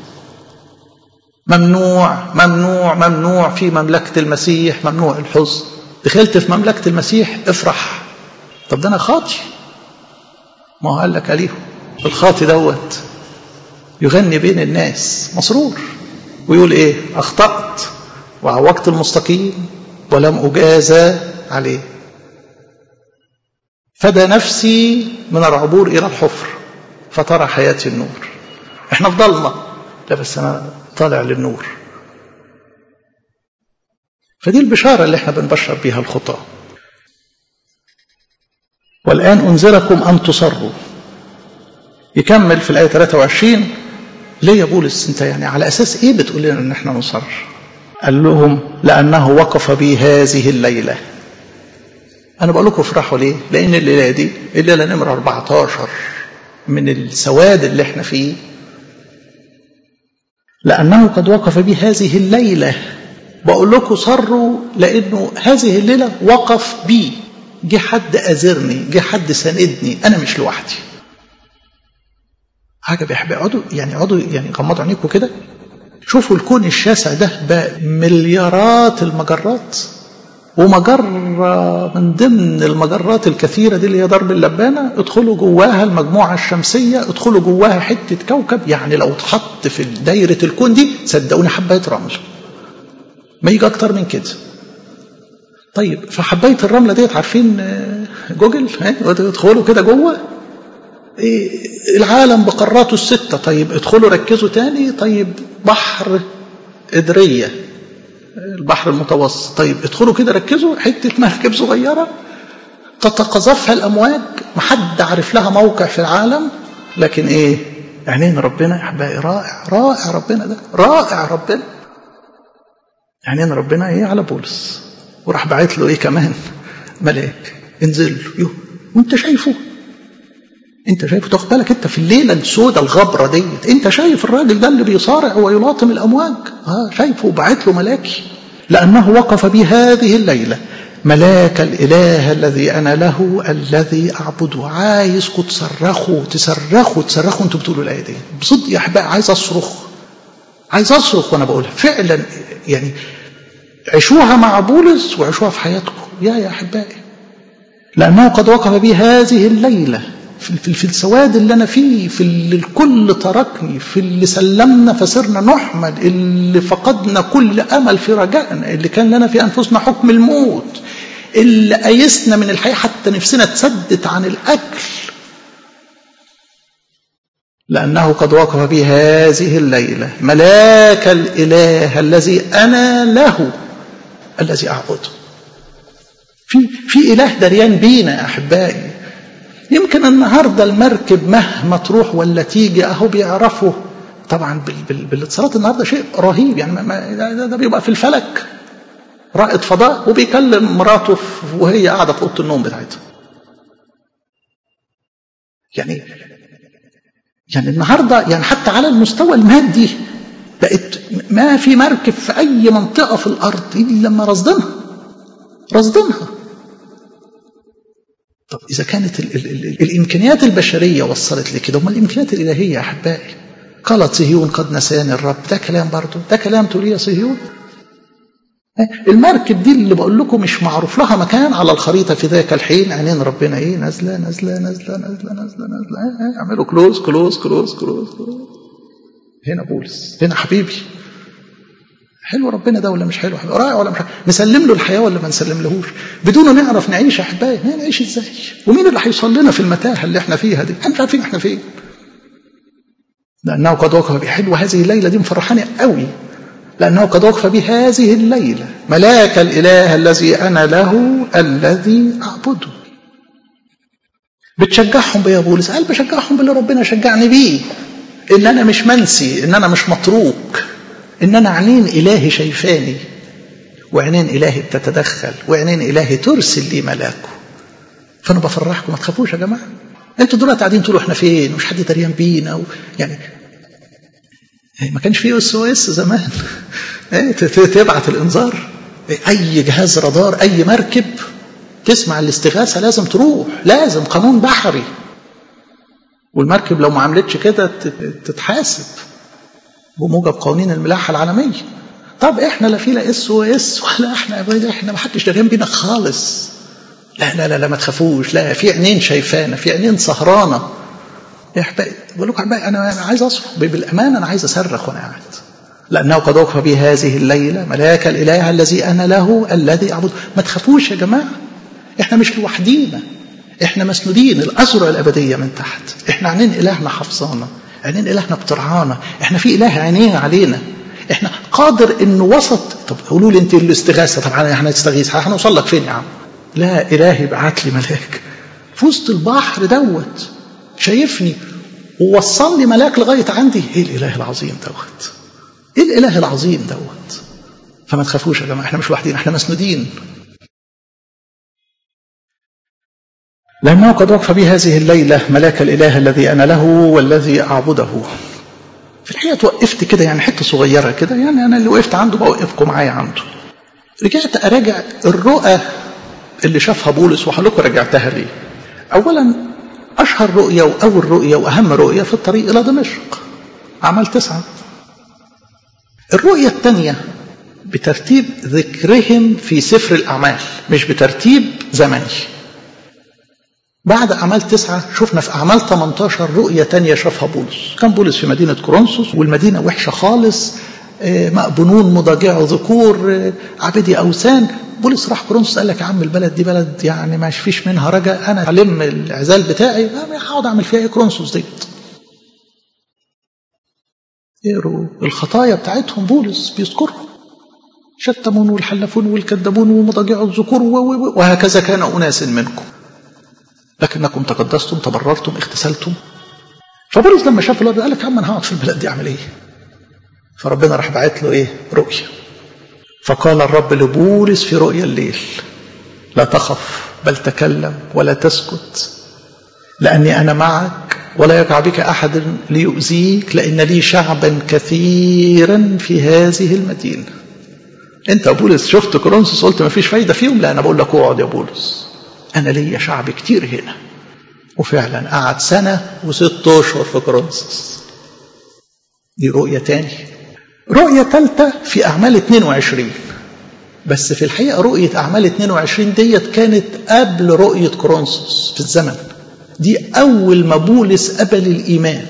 Speaker 1: ممنوع ممنوع ممنوع في مملكة المسيح ممنوع الحزن دخلت في مملكة المسيح افرح طب ده أنا خاطي ما هو قال لك عليه الخاطي دوت يغني بين الناس مسرور ويقول ايه اخطأت وعوجت المستقيم ولم اجازى عليه فدى نفسي من العبور الى الحفر فترى حياتي النور احنا في ضلمه لا بس انا طالع للنور فدي البشاره اللي احنا بنبشر بيها الخطاه والان انذركم ان تصروا يكمل في الايه 23 ليه يا بولس انت يعني على اساس ايه بتقول لنا ان احنا نصر قال لهم لانه وقف بي هذه الليله انا بقول لكم افرحوا ليه لان الليله دي الليله نمره 14 من السواد اللي احنا فيه لأنه قد وقف بي هذه الليلة بقول لكم صروا لأنه هذه الليلة وقف بي جه حد أزرني جه حد ساندني أنا مش لوحدي حاجة بيحب يقعدوا يعني يقعدوا يعني غمضوا عينيكم كده شوفوا الكون الشاسع ده بمليارات المجرات ومجرة من ضمن المجرات الكثيرة دي اللي هي درب اللبانة ادخلوا جواها المجموعة الشمسية ادخلوا جواها حتة كوكب يعني لو اتحط في دايرة الكون دي صدقوني حباية رمل ما يجي أكتر من كده طيب فحباية الرملة ديت عارفين جوجل ادخلوا كده جوه العالم بقاراته الستة طيب ادخلوا ركزوا تاني طيب بحر إدرية البحر المتوسط طيب ادخلوا كده ركزوا حتة مركب صغيرة تتقذفها الأمواج محد عارف لها موقع في العالم لكن ايه عينين ربنا يا احبائي رائع رائع ربنا ده رائع ربنا عينين ربنا ايه على بولس وراح باعت له ايه كمان ملاك انزل له يو وانت شايفه انت شايفه تاخد بالك انت في الليله السوداء الغبره ديت انت شايف الراجل ده اللي بيصارع ويلاطم الامواج اه شايفه وبعت له ملاكي لانه وقف بي هذه الليله ملاك الاله الذي انا له الذي اعبده عايزكم تصرخوا تصرخوا تصرخوا انتوا بتقولوا الايه دي بصدق يا احبائي عايز اصرخ عايز اصرخ وانا بقولها فعلا يعني عيشوها مع بولس وعيشوها في حياتكم يا يا احبائي لانه قد وقف بي هذه الليله في, في السواد اللي انا فيه في اللي الكل تركني في اللي سلمنا فصرنا نحمد اللي فقدنا كل امل في رجائنا اللي كان لنا في انفسنا حكم الموت اللي ايسنا من الحياه حتى نفسنا تسدت عن الاكل لانه قد وقف بي هذه الليله ملاك الاله الذي انا له الذي اعبده في في اله دريان بينا يا احبائي يمكن النهارده المركب مهما تروح ولا تيجي اهو بيعرفوا طبعا بالاتصالات النهارده شيء رهيب يعني ما ده, ده بيبقى في الفلك رائد فضاء وبيكلم مراته وهي قاعده في اوضه النوم بتاعتها. يعني يعني النهارده يعني حتى على المستوى المادي بقت ما في مركب في اي منطقه في الارض الا لما رصدنها رصدنها طب إذا كانت ال ال ال الإمكانيات البشرية وصلت لكده أمال الإمكانيات الإلهية يا أحبائي قالت صهيون قد نساني الرب ده كلام برضه ده كلام تقول يا صهيون المركب دي اللي بقول لكم مش معروف لها مكان على الخريطة في ذاك الحين عينين ربنا إيه نازلة نازلة نازلة نازلة نازلة نازلة اعملوا كلوز كلوز كلوز كلوز كلوز هنا بولس هنا حبيبي حلو ربنا ده ولا مش حلو رائع ولا مش حلو نسلم له الحياه ولا ما نسلم لهوش بدونه نعرف نعيش يا احبائي نعيش ازاي ومين اللي هيوصل لنا في المتاهه اللي احنا فيها دي احنا مش عارفين احنا فين لانه قد وقف بي حلو هذه الليله دي مفرحاني قوي لانه قد وقف بي هذه الليله ملاك الاله الذي انا له الذي اعبده بتشجعهم بيا بولس قال بشجعهم باللي ربنا شجعني بيه ان انا مش منسي ان انا مش متروك ان انا عينين الهي شايفاني وعينين الهي بتتدخل وعينين الهي ترسل لي ملاكه فانا بفرحكم ما تخافوش يا جماعه انتوا دلوقتي قاعدين تقولوا احنا فين ومش حد دريان بينا و... يعني ما كانش فيه اس او اس زمان تبعت الانذار اي جهاز رادار اي مركب تسمع الاستغاثه لازم تروح لازم قانون بحري والمركب لو ما عملتش كده تتحاسب بموجب قوانين الملاحه العالميه طب احنا لا في لا اس او اس ولا احنا احنا ما حدش دريان بينا خالص لا لا لا لا ما تخافوش لا في عينين شايفانا في عينين سهرانه بقول لكم انا عايز اصرخ بالامانه انا عايز اصرخ وانا قاعد لانه قد وقف بي هذه الليله ملاك الاله الذي انا له الذي اعبده ما تخافوش يا جماعه احنا مش لوحدينا احنا مسنودين الأزرع الأبدية من تحت احنا عينين إلهنا حفظانا عينين إلهنا بترعانا احنا في إله عينيه علينا احنا قادر انه وسط طب قولوا لي انت الاستغاثه طبعا احنا نستغيث هنوصل لك فين يا عم لا الهي بعت لي ملاك في وسط البحر دوت شايفني ووصل لي ملاك لغايه عندي ايه الاله العظيم دوت ايه الاله العظيم دوت فما تخافوش يا جماعه احنا مش لوحدين احنا مسنودين لأنه قد وقف بي هذه الليلة ملاك الإله الذي أنا له والذي أعبده في الحقيقة توقفت كده يعني حتة صغيرة كده يعني أنا اللي وقفت عنده بوقفكم معايا عنده رجعت أراجع الرؤى اللي شافها بولس وحلوكم رجعتها ليه أولا أشهر رؤية وأول رؤية وأهم رؤية في الطريق إلى دمشق عمل تسعة الرؤية الثانية بترتيب ذكرهم في سفر الأعمال مش بترتيب زمني بعد أعمال تسعة شفنا في أعمال 18 رؤية تانية شافها بولس كان بولس في مدينة كورنثوس والمدينة وحشة خالص مأبنون مضاجع ذكور عبدي أوثان بولس راح كورنثوس قال لك يا عم البلد دي بلد يعني ما فيش منها رجاء أنا ألم العزال بتاعي هقعد أعمل فيها إيه كورنثوس ديت اقروا الخطايا بتاعتهم بولس بيذكرهم شتمون والحلفون والكذابون ومضاجع الذكور وهكذا كان أناس منكم لكنكم تقدستم تبررتم اغتسلتم فبولس لما شاف الوضع قال لك يا عم انا هقعد في البلد دي اعمل ايه؟ فربنا راح باعت له ايه؟ رؤيه فقال الرب لبولس في رؤيا الليل لا تخف بل تكلم ولا تسكت لاني انا معك ولا يقع بك احد ليؤذيك لان لي شعبا كثيرا في هذه المدينه انت يا بولس شفت كورنثوس قلت ما فيش فايده فيهم لا انا بقول لك اقعد يا بولس أنا ليا شعب كتير هنا وفعلا قعد سنة وست أشهر في كورنثوس دي رؤية تاني رؤية ثالثة في أعمال 22 بس في الحقيقة رؤية أعمال 22 ديت كانت قبل رؤية كورنثوس في الزمن دي أول ما بولس قبل الإيمان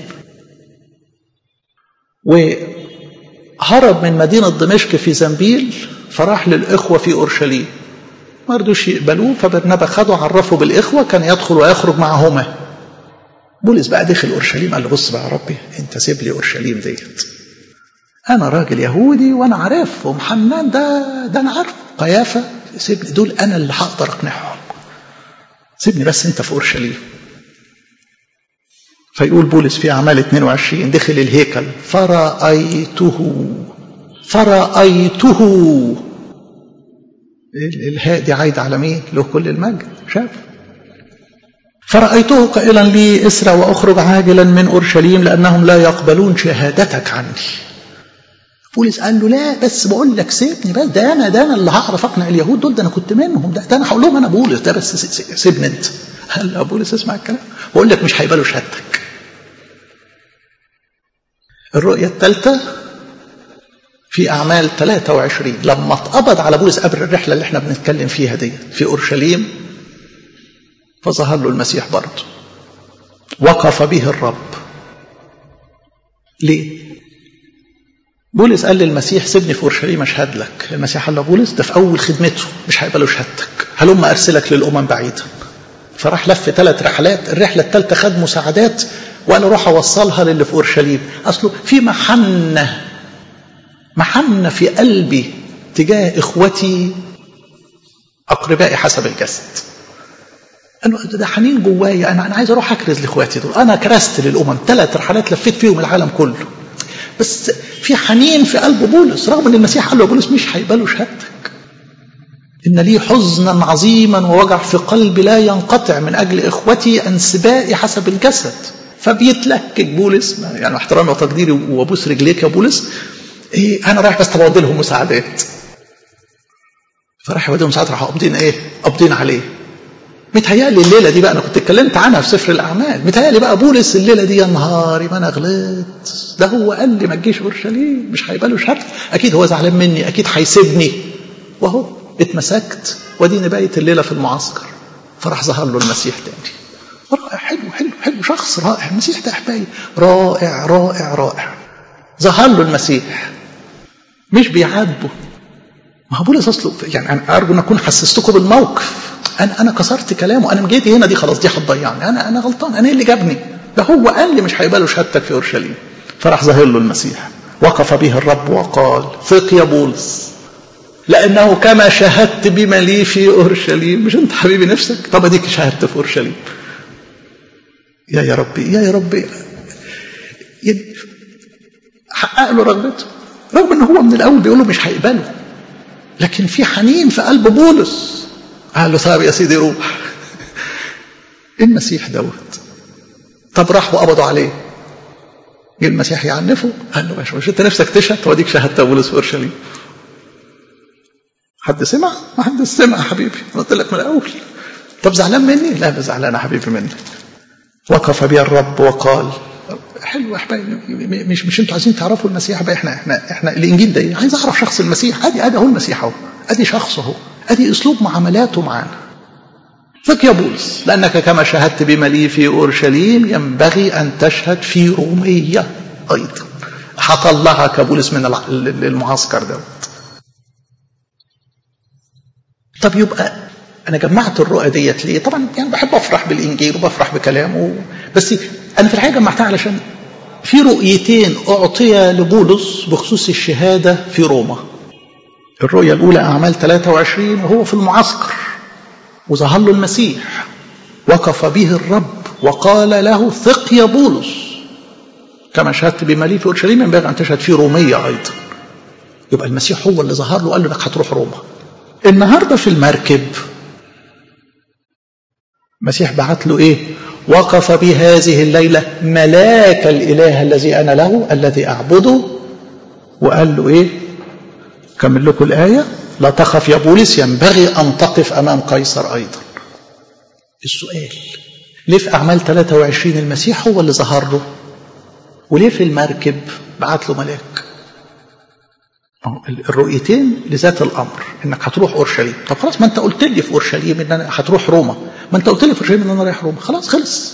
Speaker 1: وهرب من مدينة دمشق في زنبيل فراح للإخوة في أورشليم ما رضوش يقبلوه فبرنابا خده عرفه بالإخوة كان يدخل ويخرج معهما بولس بقى دخل أورشليم قال له بص بقى يا ربي أنت سيب لي أورشليم ديت أنا راجل يهودي وأنا عارفهم حنان ده ده أنا عارفه قيافة سيبني دول أنا اللي هقدر أقنعهم سيبني بس أنت في أورشليم فيقول بولس في أعمال 22 دخل الهيكل فرأيته فرأيته الهاء دي عايدة على مين؟ له كل المجد شاف فرأيته قائلا لي اسرع وأخرج عاجلا من أورشليم لأنهم لا يقبلون شهادتك عني بولس قال له لا بس بقول لك سيبني بس ده انا ده انا اللي هعرف اقنع اليهود دول ده انا كنت منهم ده, ده انا هقول لهم انا بولس ده بس سيبني انت قال له بولس اسمع الكلام بقول لك مش هيقبلوا شهادتك الرؤية الثالثة في أعمال 23 لما اتقبض على بولس قبل الرحلة اللي احنا بنتكلم فيها دي في أورشليم فظهر له المسيح برضه وقف به الرب ليه؟ بولس قال للمسيح سيبني في اورشليم اشهد لك المسيح قال له بولس ده في اول خدمته مش هيقبلوا شهادتك هلم ارسلك للامم بعيدا فراح لف ثلاث رحلات الرحله الثالثه خد مساعدات وانا اروح اوصلها للي في اورشليم اصله في محنه محنه في قلبي تجاه اخوتي اقربائي حسب الجسد انا ده حنين جوايا انا انا عايز اروح اكرز لاخواتي دول انا كرست للامم ثلاث رحلات لفيت فيهم العالم كله بس في حنين في قلب بولس رغم ان المسيح قال له بولس مش هيقبلوا شهادتك ان لي حزنا عظيما ووجع في قلبي لا ينقطع من اجل اخوتي انسبائي حسب الجسد فبيتلكك بولس يعني احترامي وتقديري وابوس رجليك يا بولس ايه انا رايح بس تبودي لهم مساعدات فراح يودي مساعدات راح قابضين ايه قابضين عليه متهيألي الليلة دي بقى أنا كنت اتكلمت عنها في سفر الأعمال متهيألي بقى بولس الليلة دي يا نهاري ما أنا غلطت ده هو قال لي ما تجيش أورشليم مش هيقبلوا شهادتي أكيد هو زعلان مني أكيد هيسيبني وأهو اتمسكت وديني بقيت الليلة في المعسكر فراح ظهر له المسيح تاني رائع حلو حلو حلو شخص رائع المسيح ده أحبائي رائع رائع رائع ظهر له المسيح مش بيعاتبه ما هو بولس اصله يعني انا ارجو ان اكون حسستكم بالموقف انا انا كسرت كلامه انا جيت هنا دي خلاص دي هتضيعني انا انا غلطان انا ايه اللي جابني ده هو قال لي مش هيقبلوا شهادتك في اورشليم فراح ظاهر له المسيح وقف به الرب وقال ثق يا بولس لانه كما شهدت بما لي في اورشليم مش انت حبيبي نفسك طب اديك شهدت في اورشليم يا يا ربي يا يا ربي حقق له رغبته رغم ان هو من الاول بيقول له مش هيقبله لكن في حنين في قلب بولس قال له طيب يا سيدي روح المسيح دوت طب راحوا قبضوا عليه جه المسيح يعنفه قال له ماشي مش انت نفسك تشهد توديك شهادة بولس في اورشليم حد سمع؟ ما حد سمع يا حبيبي انا قلت لك من الاول طب زعلان مني؟ لا مش زعلان يا حبيبي منك وقف بي الرب وقال حلو يا حبايبي مش مش انتوا عايزين تعرفوا المسيح بقى احنا احنا احنا الانجيل ده ايه؟ عايز اعرف شخص المسيح ادي ادي اهو المسيح اهو ادي شخصه اهو ادي اسلوب معاملاته معانا فك يا بولس لانك كما شهدت بملي في اورشليم ينبغي ان تشهد في روميه ايضا هطلعك بولس من المعسكر دوت طب يبقى انا جمعت الرؤى ديت ليه طبعا يعني بحب افرح بالانجيل وبفرح بكلامه بس انا في الحقيقه جمعتها علشان في رؤيتين اعطي لبولس بخصوص الشهاده في روما الرؤيه الاولى اعمال 23 وهو في المعسكر وظهر له المسيح وقف به الرب وقال له ثق يا بولس كما شهدت بمالي في اورشليم ينبغي ان تشهد في روميه ايضا يبقى المسيح هو اللي ظهر له قال له انك هتروح روما النهارده في المركب المسيح بعت له ايه وقف بهذه الليلة ملاك الإله الذي أنا له الذي أعبده وقال له إيه كمل لكم الآية لا تخف يا بولس ينبغي أن تقف أمام قيصر أيضا السؤال ليه في أعمال 23 المسيح هو اللي ظهر له وليه في المركب بعت له ملاك الرؤيتين لذات الامر انك هتروح اورشليم طب خلاص ما انت قلت لي في اورشليم ان انا هتروح روما ما انت قلت لي في اورشليم ان انا رايح روما خلاص خلص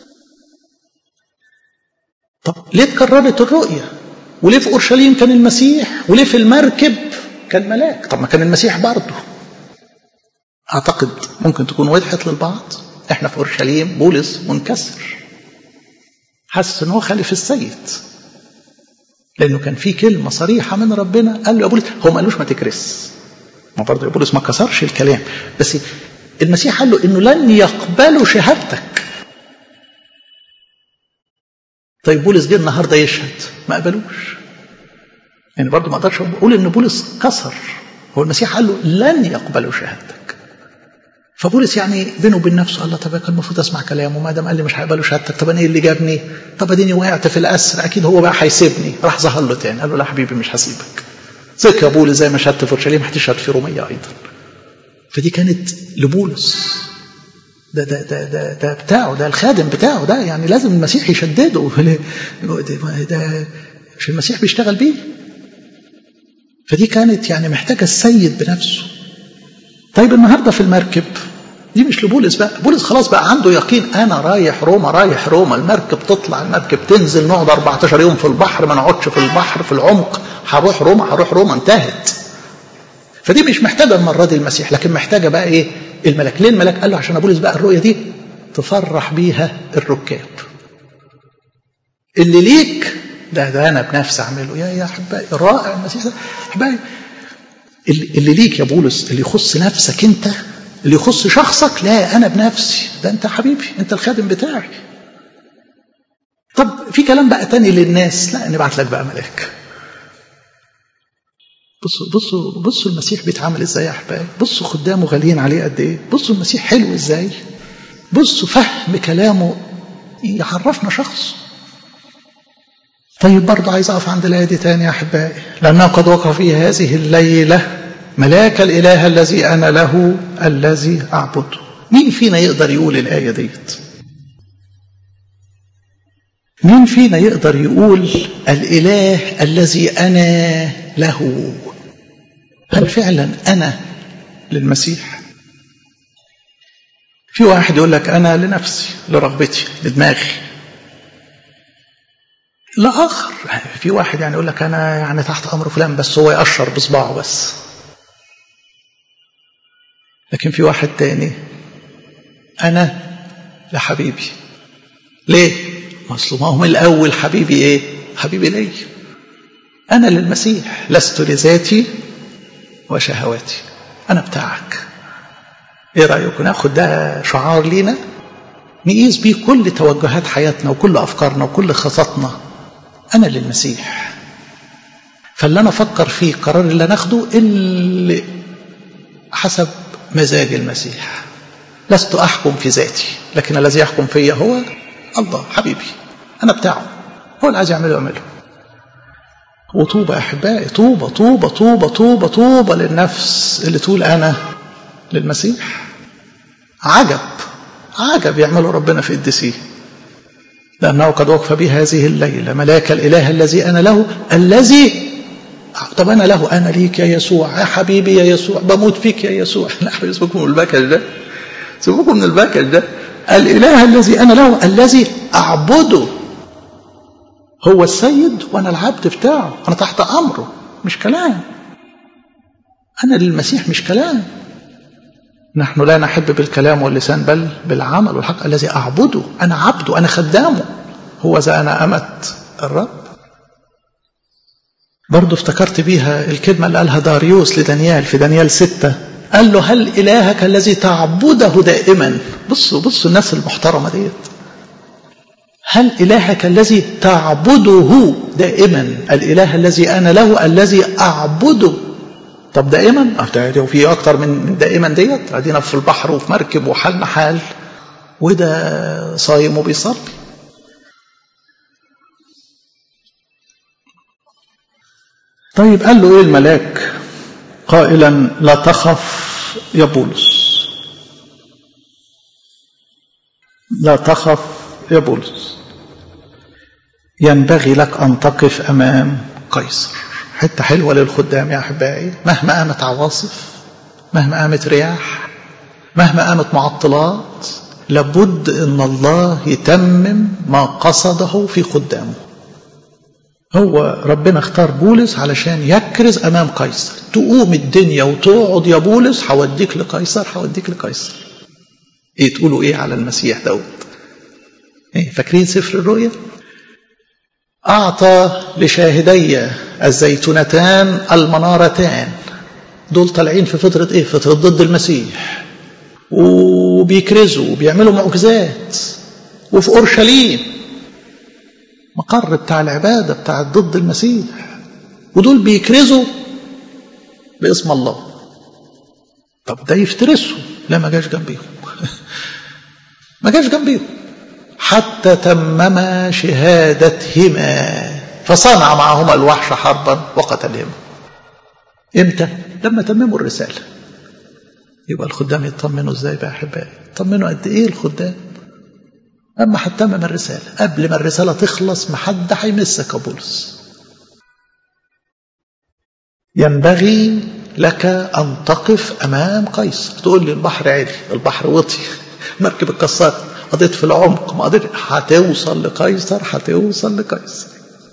Speaker 1: طب ليه اتكررت الرؤيه وليه في اورشليم كان المسيح وليه في المركب كان ملاك طب ما كان المسيح برضه اعتقد ممكن تكون وضحت للبعض احنا في اورشليم بولس منكسر حاسس ان هو خالف السيد لانه كان في كلمه صريحه من ربنا قال له يا بولس هو ما قالوش ما تكرس ما برضه يا بولس ما كسرش الكلام بس المسيح قال له انه لن يقبلوا شهادتك طيب بولس جه النهارده يشهد ما قبلوش يعني برضه ما اقدرش اقول ان بولس كسر هو المسيح قال له لن يقبلوا شهادتك فبولس يعني بينه وبين نفسه قال له طب كان المفروض اسمع كلامه ما دام قال لي مش هيقبلوا شهادتك طب انا ايه اللي جابني؟ طب اديني وقعت في الاسر اكيد هو بقى هيسيبني راح ظهر له تاني قال له لا حبيبي مش هسيبك ثق يا بولس زي ما شهدت في اورشليم هتشهد في روميه ايضا فدي كانت لبولس ده ده ده ده, ده بتاعه ده الخادم بتاعه ده يعني لازم المسيح يشدده ده, ده مش المسيح بيشتغل بيه فدي كانت يعني محتاجه السيد بنفسه طيب النهارده في المركب دي مش لبولس بقى بولس خلاص بقى عنده يقين انا رايح روما رايح روما المركب تطلع المركب تنزل نقعد 14 يوم في البحر ما نقعدش في البحر في العمق هروح روما هروح روما انتهت فدي مش محتاجه المره دي المسيح لكن محتاجه بقى ايه الملك ليه الملك قال له عشان بولس بقى الرؤيه دي تفرح بيها الركاب اللي ليك ده ده انا بنفسي اعمله يا يا احبائي رائع المسيح احبائي اللي ليك يا بولس اللي يخص نفسك انت اللي يخص شخصك لا انا بنفسي ده انت حبيبي انت الخادم بتاعي طب في كلام بقى تاني للناس لا نبعت لك بقى ملاك بصوا بصوا بصوا المسيح بيتعامل ازاي يا احبائي بصوا خدامه غاليين عليه قد ايه بصوا المسيح حلو ازاي بصوا فهم كلامه يعرفنا شخص طيب برضه عايز اقف عند الايه دي تاني يا احبائي لانه قد وقع في هذه الليله ملاك الاله الذي انا له الذي اعبده مين فينا يقدر يقول الايه ديت مين فينا يقدر يقول الاله الذي انا له هل فعلا انا للمسيح في واحد يقول لك انا لنفسي لرغبتي لدماغي لا اخر في واحد يعني يقول لك انا يعني تحت امر فلان بس هو يقشر بصباعه بس لكن في واحد تاني انا لحبيبي ليه اصل ما هو من الاول حبيبي ايه حبيبي ليه انا للمسيح لست لذاتي وشهواتي انا بتاعك ايه رايكم ناخد ده شعار لينا نقيس بيه كل توجهات حياتنا وكل افكارنا وكل خططنا انا للمسيح فاللي انا افكر فيه القرار اللي ناخده اللي حسب مزاج المسيح لست أحكم في ذاتي لكن الذي يحكم فيا هو الله حبيبي أنا بتاعه هو اللي عايز يعمله يعمله وطوبة أحبائي طوبة طوبة طوبة طوبة طوبة للنفس اللي تقول أنا للمسيح عجب عجب يعمله ربنا في قدسيه لأنه قد وقف بي هذه الليلة ملاك الإله الذي أنا له الذي طب أنا له أنا ليك يا يسوع يا حبيبي يا يسوع بموت فيك يا يسوع لا حبيبي سيبكم من البكش ده سيبكم من البكش ده الإله الذي أنا له الذي أعبده هو السيد وأنا العبد بتاعه أنا تحت أمره مش كلام أنا للمسيح مش كلام نحن لا نحب بالكلام واللسان بل بالعمل والحق الذي أعبده أنا عبده أنا خدامه هو ذا أنا أمت الرب برضو افتكرت بيها الكلمة اللي قالها داريوس لدانيال في دانيال ستة قال له هل إلهك الذي تعبده دائما بصوا بصوا الناس المحترمة ديت هل إلهك الذي تعبده دائما الإله الذي أنا له الذي أعبده طب دائما اه في أكتر من دائما ديت قاعدين في البحر وفي مركب وحالنا حال وده صايم وبيصلي طيب قال له ايه الملاك قائلا لا تخف يا بولس لا تخف يا بولس ينبغي لك أن تقف أمام قيصر حتة حلوة للخدام يا أحبائي مهما قامت عواصف مهما قامت رياح مهما قامت معطلات لابد أن الله يتمم ما قصده في خدامه هو ربنا اختار بولس علشان يكرز أمام قيصر تقوم الدنيا وتقعد يا بولس هوديك لقيصر هوديك لقيصر ايه تقولوا ايه على المسيح دوت ايه فاكرين سفر الرؤيا أعطى لشاهدي الزيتونتان المنارتان دول طالعين في فترة إيه؟ فترة ضد المسيح وبيكرزوا وبيعملوا معجزات وفي أورشليم مقر بتاع العبادة بتاع ضد المسيح ودول بيكرزوا باسم الله طب ده يفترسوا لا ما جاش جنبيهم ما جاش جنبيهم حتى تمما شهادتهما فصنع معهما الوحش حربا وقتلهما امتى لما تمموا الرسالة يبقى الخدام يطمنوا ازاي بقى احبائي يطمنوا قد ايه الخدام اما هتتمم الرسالة قبل ما الرسالة تخلص محد هيمسك يا بولس ينبغي لك أن تقف أمام قيصر تقول لي البحر عالي البحر وطي مركب اتكسرت قضيت في العمق ما قضيت هتوصل لقيصر هتوصل لقيصر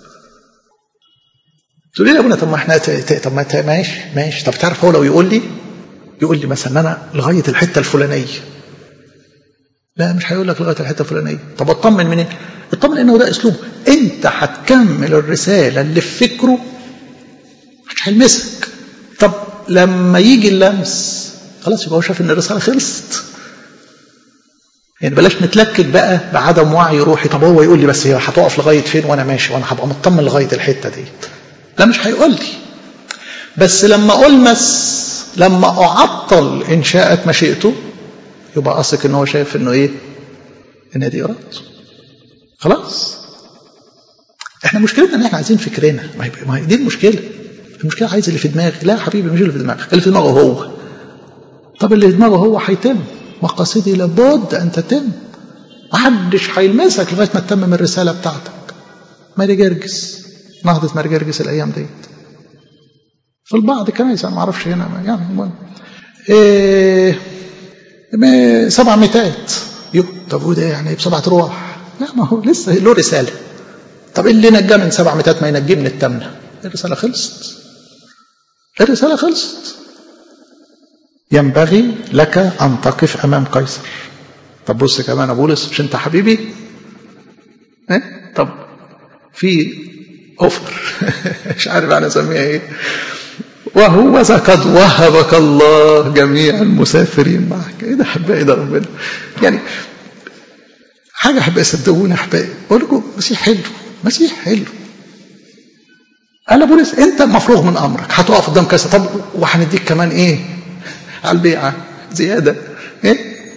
Speaker 1: تقول لي يا ابونا طب ما احنا طب ما ماشي ماشي طب تعرف هو لو يقول لي يقول لي مثلا انا لغايه الحته الفلانيه لا مش هيقول لك لغايه الحته الفلانيه طب اطمن منين؟ اطمن انه ده اسلوبه انت هتكمل الرساله اللي في فكره مش هيلمسك طب لما يجي اللمس خلاص يبقى هو شاف ان الرساله خلصت يعني بلاش نتلكك بقى بعدم وعي روحي طب هو يقول لي بس هي هتقف لغايه فين وانا ماشي وانا هبقى مطمن لغايه الحته ديت لا مش هيقول لي بس لما ألمس لما أعطل إن شاءت مشيئته يبقى قصدك إن هو شايف إنه إيه؟ إن دي إرادته خلاص إحنا مشكلتنا إن إحنا عايزين فكرنا ما هي دي المشكلة المشكلة عايز اللي في دماغي لا يا حبيبي مش اللي في دماغك اللي في دماغه هو طب اللي في دماغه هو هيتم مقاصدي لابد أن تتم محدش هيلمسك لغاية ما تتمم الرسالة بتاعتك ماري جرجس نهضة ماري جرجس الأيام ديت في البعض كنايس أنا ما أعرفش هنا يعني المهم إيه سبع مئات يو طب وده يعني بسبعة روح لا ما هو لسه له رسالة طب اللي نجاه من سبع مئات ما ينجيه من التامنة الرسالة خلصت الرسالة خلصت ينبغي لك أن تقف أمام قيصر طب بص كمان يا بولس مش أنت حبيبي إيه؟ طب في أوفر مش عارف أنا أسميها إيه وهو قد وهبك الله جميع المسافرين معك ايه ده احبائي ده ربنا يعني حاجه احبائي صدقوني احبائي اقول لكم مسيح حلو مسيح حلو قال بولس انت مفروغ من امرك هتقف قدام كذا طب وهنديك كمان ايه على البيعه زياده ايه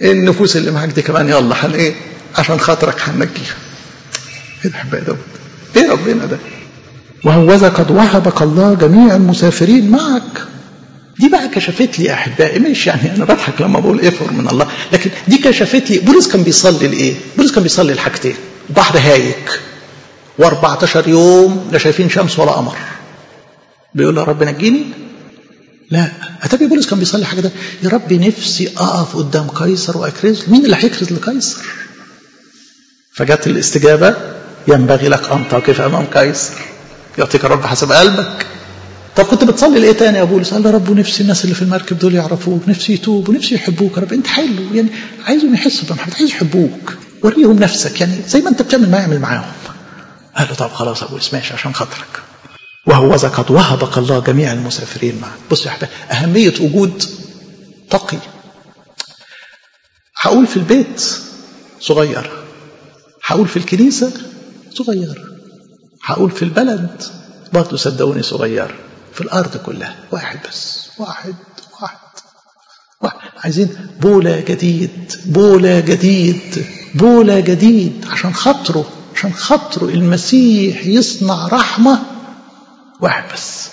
Speaker 1: النفوس اللي معاك دي كمان يلا حن ايه عشان خاطرك هنجيها ايه ده يا داود ايه ربنا ده وهوذا قد وهبك الله جميع المسافرين معك دي بقى كشفت لي احبائي مش يعني انا بضحك لما بقول افر من الله لكن دي كشفت لي بولس كان بيصلي لايه؟ بولس كان بيصلي لحاجتين بحر هايج و14 يوم لا شايفين شمس ولا قمر بيقول يا رب نجيني لا اتابي بولس كان بيصلي حاجه ده يا رب نفسي اقف قدام قيصر واكرز مين اللي هيكرز لقيصر فجت الاستجابه ينبغي لك ان تقف امام قيصر يعطيك الرب حسب قلبك طب كنت بتصلي لايه تاني يا بولس؟ قال يا رب نفسي الناس اللي في المركب دول يعرفوك، نفسي يتوبوا، نفسي يحبوك يا رب انت حلو يعني عايزهم يحسوا بمحبتك، عايز يحبوك، وريهم نفسك يعني زي ما انت بتعمل معايا اعمل معاهم. قال له طب خلاص يا بولس ماشي عشان خاطرك. وهوذا قد وهبك الله جميع المسافرين معك. بص يا احباب اهميه وجود تقي. هقول في البيت صغير. هقول في الكنيسه صغير. هقول في البلد برضه صدقوني صغير. في الأرض كلها واحد بس واحد واحد واحد عايزين بولا جديد بولا جديد بولا جديد عشان خاطره عشان خاطره المسيح يصنع رحمة واحد بس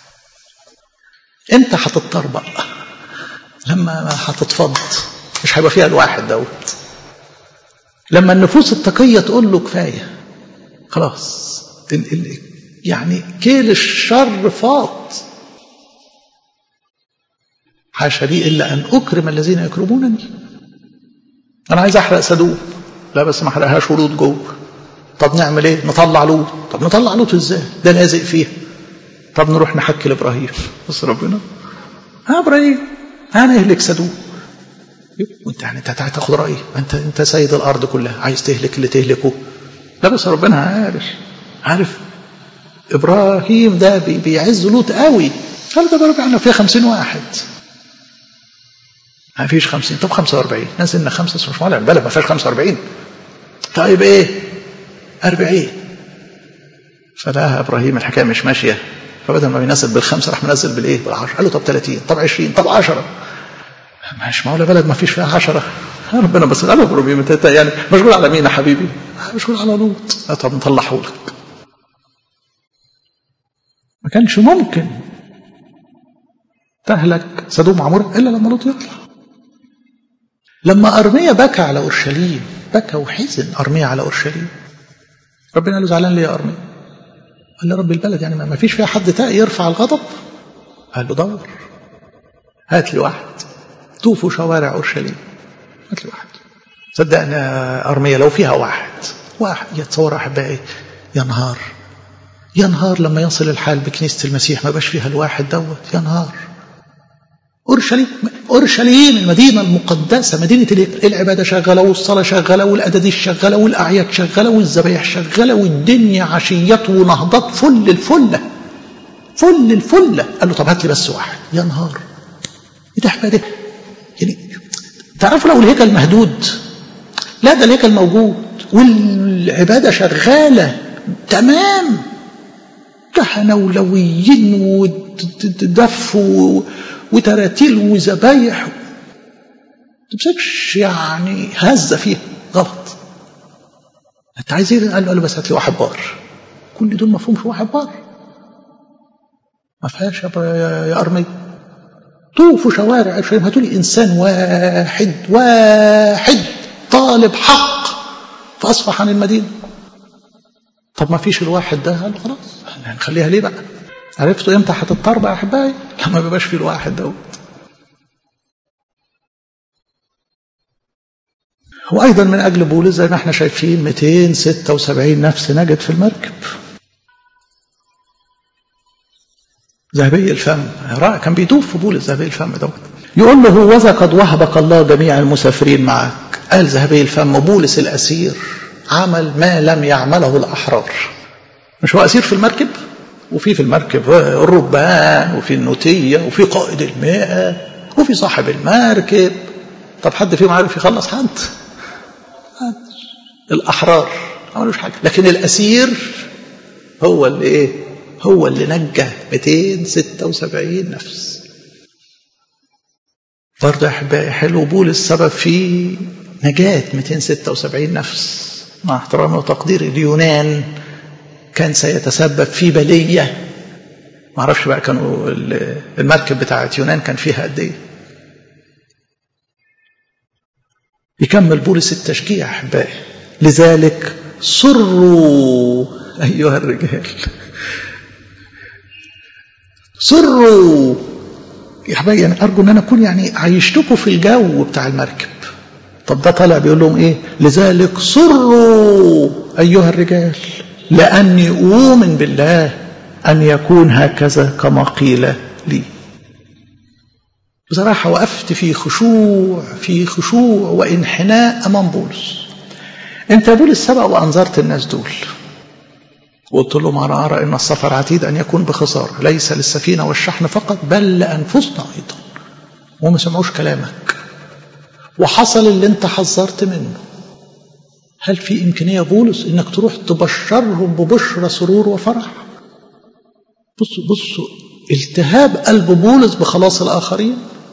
Speaker 1: انت هتتطربق لما هتتفض مش هيبقى فيها الواحد دوت لما النفوس التقية تقول له كفاية خلاص يعني كيل الشر فاض حاشا لي إلا أن أكرم الذين يكرمونني أنا عايز أحرق صدوق لا بس ما أحرقهاش ورود جوه طب نعمل إيه نطلع لوط طب نطلع لوط إزاي ده لازق فيها طب نروح نحكي لإبراهيم بص ربنا ها إبراهيم أنا أهلك صدوق وانت يعني انت هتاخد رايي انت انت سيد الارض كلها عايز تهلك اللي تهلكه لا بس ربنا عارف عارف ابراهيم ده بيعز لوط قوي قال ده ضرب احنا فيها 50 واحد ما فيش 50 طب 45 نزلنا خمسه مش مالع البلد ما فيهاش 45 طيب ايه 40 فلقاها ابراهيم الحكايه مش ماشيه فبدل ما بينزل بالخمسه راح منزل بالايه؟ بالعشره قال له طب 30 طب 20 طب 10 مش معقوله بلد ما فيش فيها 10 ربنا بس قال له ابراهيم انت يعني مشغول على مين يا حبيبي؟ مشغول على لوط طب نطلعه لك ما كانش ممكن تهلك سدوم عمور الا لما لوط يطلع لما ارميا بكى على اورشليم بكى وحزن ارميا على اورشليم ربنا قال له زعلان ليه يا ارميا قال له رب البلد يعني ما فيش فيها حد تاني يرفع الغضب قال له دور هات لي واحد طوفوا شوارع اورشليم هات لي واحد صدقني يا ارميا لو فيها واحد واحد يتصور احبائي ينهار ينهار لما يصل الحال بكنيسة المسيح ما بقاش فيها الواحد دوت ينهار أورشليم أورشليم المدينة المقدسة مدينة العبادة شغالة والصلاة شغالة والأداديس شغالة والأعياد شغالة والذبايح شغالة والدنيا عشيات ونهضات فل الفلة فل الفلة قال له طب هات لي بس واحد يا نهار ايه ده احنا ده يعني تعرفوا لو الهيكل مهدود لا ده الهيكل موجود والعبادة شغالة تمام كهنة ولويين ودف وتراتيل وذبايح تمسكش يعني هزة فيها غلط انت عايز ايه قال له, قال له بس هات لي واحد بار كل دول ما فيهمش واحد بار ما فيهاش يا ارمي طوفوا شوارع اورشليم هاتوا لي انسان واحد واحد طالب حق فاصفح عن المدينه طب ما فيش الواحد ده قال خلاص هنخليها ليه بقى عرفتوا امتى هتضطر بقى يا احبائي لما بيبقاش فيه الواحد دوت وايضا من اجل بولس زي ما احنا شايفين 276 نفس نجت في المركب ذهبي الفم رائع كان بيدوب في بولس ذهبي الفم دوت يقول له وذا قد وهبك الله جميع المسافرين معك قال ذهبي الفم بولس الاسير عمل ما لم يعمله الأحرار مش هو أسير في المركب وفي في المركب الربان وفي النوتية وفي قائد المئة وفي صاحب المركب طب حد فيهم عارف يخلص حد الأحرار ما عملوش حاجة لكن الأسير هو اللي إيه هو اللي نجى 276 نفس برضه يا احبائي حلو بولس سبب في نجاة 276 نفس مع احترامي وتقدير اليونان كان سيتسبب في بلية ما اعرفش بقى كانوا المركب بتاعت يونان كان فيها قد ايه يكمل بولس التشجيع احبائي لذلك سروا ايها الرجال سروا يا حبايبي يعني ارجو ان انا اكون يعني عيشتكم في الجو بتاع المركب طب ده طالع بيقول لهم ايه لذلك سروا ايها الرجال لاني اؤمن بالله ان يكون هكذا كما قيل لي بصراحة وقفت في خشوع في خشوع وانحناء أمام بولس أنت يا بولس سبق وأنظرت الناس دول وقلت لهم أنا أرى أن السفر عتيد أن يكون بخسارة ليس للسفينة والشحن فقط بل لأنفسنا أيضا وما سمعوش كلامك وحصل اللي أنت حذرت منه هل في إمكانية بولس أنك تروح تبشرهم ببشرى سرور وفرح بصوا بصوا التهاب قلب بولس بخلاص الآخرين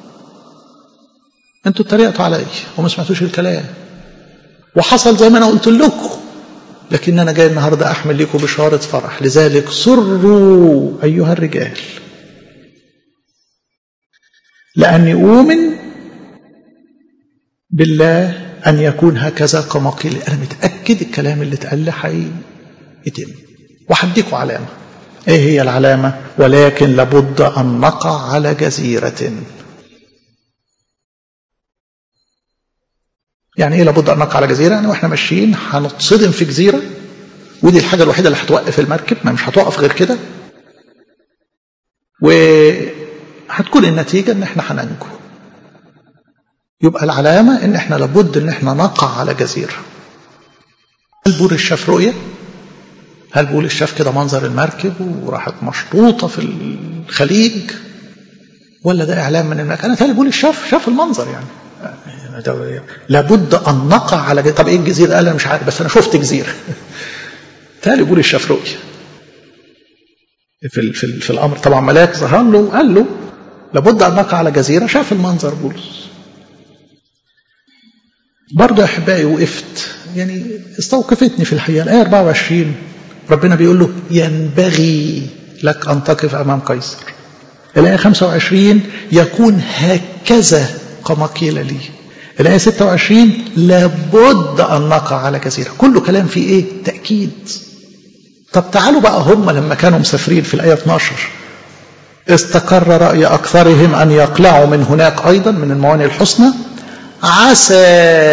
Speaker 1: انتوا اتريقتوا علي وما سمعتوش الكلام وحصل زي ما انا قلت لكم لكن انا جاي النهارده احمل لكم بشاره فرح لذلك سروا ايها الرجال لاني اؤمن بالله ان يكون هكذا كما قيل انا متاكد الكلام اللي اتقال لي هيتم وهديكم علامه ايه هي العلامه ولكن لابد ان نقع على جزيره يعني ايه لابد ان نقع على جزيره يعني واحنا ماشيين هنتصدم في جزيره ودي الحاجه الوحيده اللي هتوقف المركب ما مش هتوقف غير كده وهتكون النتيجه ان احنا هننجو يبقى العلامه ان احنا لابد ان احنا نقع على جزيره هل بولس شاف رؤيه هل بولس شاف كده منظر المركب وراحت مشطوطه في الخليج ولا ده اعلام من المكان انا بولس شاف شاف المنظر يعني لابد ان نقع على جزيرة. طب ايه الجزيره قال انا مش عارف بس انا شفت جزيره تالي بيقول الشاف رؤيا في, في, في الامر طبعا ملاك ظهر له قال له لابد ان نقع على جزيره شاف المنظر بولس برضه يا احبائي وقفت يعني استوقفتني في الحقيقه الايه 24 ربنا بيقول له ينبغي لك ان تقف امام قيصر الايه 25 يكون هكذا كما قيل لي الآية 26 لابد أن نقع على جزيرة كله كلام فيه إيه تأكيد طب تعالوا بقى هم لما كانوا مسافرين في الآية 12 استقر رأي أكثرهم أن يقلعوا من هناك أيضا من الموانئ الحسنى عسى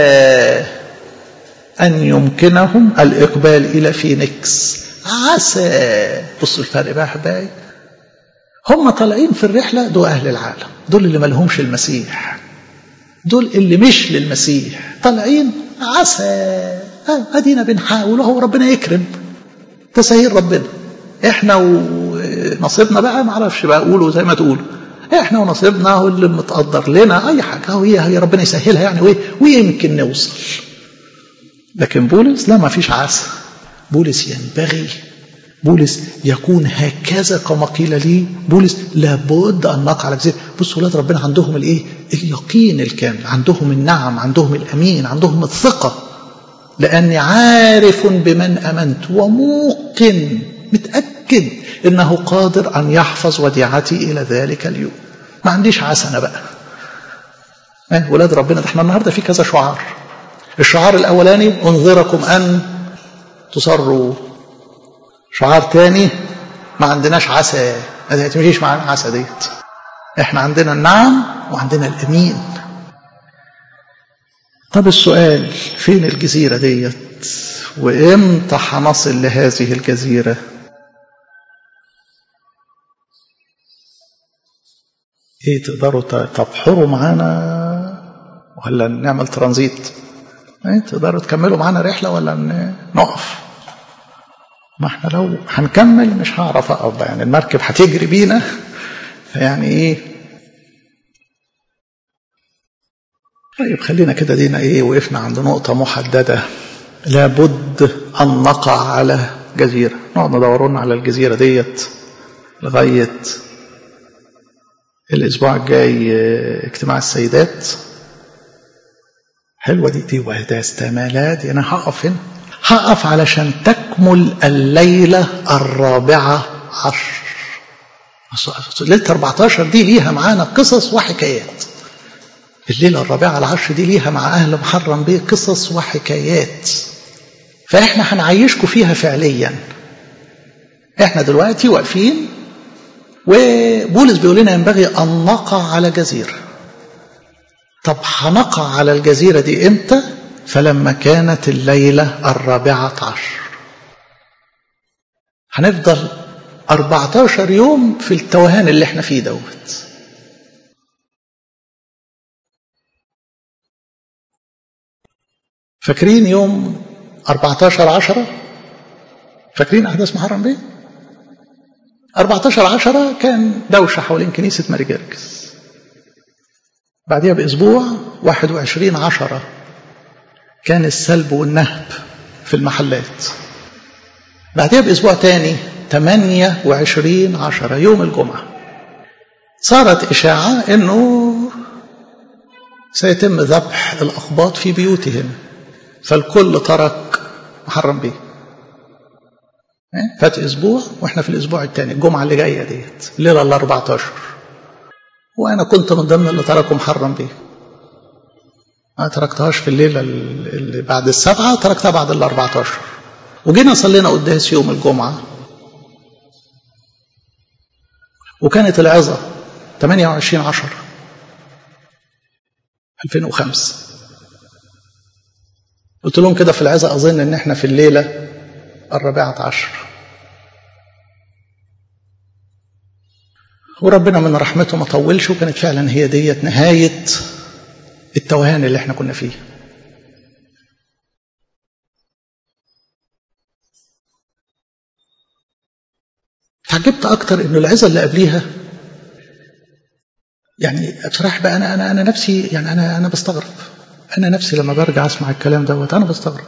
Speaker 1: أن يمكنهم الإقبال إلى فينيكس عسى بصوا الفرق بقى أحبائي هم طالعين في الرحلة دول أهل العالم دول اللي ملهمش المسيح دول اللي مش للمسيح طالعين عسى اه ادينا بنحاول وهو ربنا يكرم تسهيل ربنا احنا ونصيبنا بقى ما اعرفش بقى قولوا زي ما تقولوا احنا ونصيبنا هو اللي متقدر لنا اي حاجه هو هي هي ربنا يسهلها يعني ويمكن نوصل لكن بولس لا ما فيش عسى بولس ينبغي بولس يكون هكذا كما قيل لي بولس لابد ان نقع على جزيره بصوا ولاد ربنا عندهم الايه اليقين الكامل عندهم النعم عندهم الامين عندهم الثقه لاني عارف بمن امنت وموقن متاكد انه قادر ان يحفظ وديعتي الى ذلك اليوم ما عنديش عسنه بقى اه ولاد ربنا ده احنا النهارده في كذا شعار الشعار الاولاني انظركم ان تصروا شعار تاني ما عندناش عسى ما تمشيش معانا عسى ديت احنا عندنا النعم وعندنا الامين طب السؤال فين الجزيره ديت وامتى هنصل لهذه الجزيره ايه تقدروا تبحروا معانا ولا نعمل ترانزيت ايه تقدروا تكملوا معانا رحله ولا نقف ما احنا لو هنكمل مش هعرف اقف يعني المركب هتجري بينا يعني ايه طيب خلينا كده دينا ايه وقفنا عند نقطة محددة لابد أن نقع على جزيرة نقعد ندورون على الجزيرة ديت لغاية الأسبوع الجاي اجتماع السيدات حلوة دي دي وده استمالات أنا هقف هنا هقف علشان تكمل الليلة الرابعة عشر ليلة 14 دي ليها معانا قصص وحكايات الليلة الرابعة العشر دي ليها مع أهل محرم بيه قصص وحكايات فإحنا هنعيشكم فيها فعليا إحنا دلوقتي واقفين وبولس بيقول لنا ينبغي أن نقع على جزيرة طب هنقع على الجزيرة دي إمتى فلما كانت الليلة الرابعة عشر هنفضل 14 يوم في التوهان اللي احنا فيه دوت فاكرين يوم 14 10 فاكرين احداث محرم بيه 14 10 كان دوشه حوالين كنيسه ماري جرجس بعدها باسبوع 21 10 كان السلب والنهب في المحلات بعدها باسبوع تاني 28 10 يوم الجمعه صارت اشاعه انه سيتم ذبح الاقباط في بيوتهم فالكل ترك محرم بيه فات اسبوع واحنا في الاسبوع الثاني الجمعه اللي جايه ديت الليله ال 14 وانا كنت من ضمن اللي تركوا محرم بيه ما تركتهاش في الليله اللي بعد السبعه تركتها بعد ال 14 وجينا صلينا قداس يوم الجمعه وكانت العظه 28 10 2005 قلت لهم كده في العظة أظن إن إحنا في الليلة الرابعة عشر وربنا من رحمته ما طولش وكانت فعلا هي ديت نهاية التوهان اللي احنا كنا فيه تعجبت أكتر إنه العظة اللي قبليها يعني بصراحة بقى أنا أنا أنا نفسي يعني أنا أنا بستغرب أنا نفسي لما برجع أسمع الكلام دوت أنا بستغرب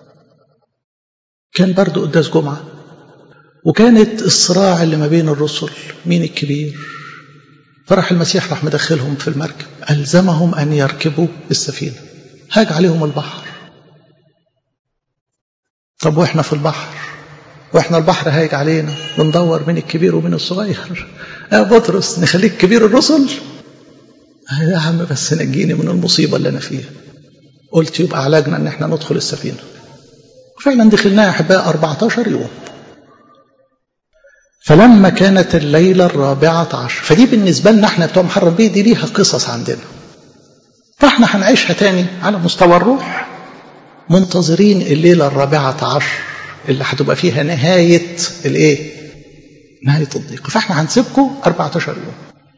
Speaker 1: كان برضو قداس جمعة وكانت الصراع اللي ما بين الرسل مين الكبير فراح المسيح راح مدخلهم في المركب ألزمهم أن يركبوا السفينة هاج عليهم البحر طب وإحنا في البحر وإحنا البحر هايج علينا بندور مين الكبير ومين الصغير يا بطرس نخليك كبير الرسل يا عم بس نجيني من المصيبة اللي أنا فيها قلت يبقى علاجنا ان احنا ندخل السفينة وفعلا دخلناها يا احبائي 14 يوم فلما كانت الليلة الرابعة عشر فدي بالنسبة لنا احنا بتوع محرم بيه دي ليها قصص عندنا فاحنا هنعيشها تاني على مستوى الروح منتظرين الليلة الرابعة عشر اللي هتبقى فيها نهاية الايه نهاية الضيق فاحنا هنسيبكم 14 يوم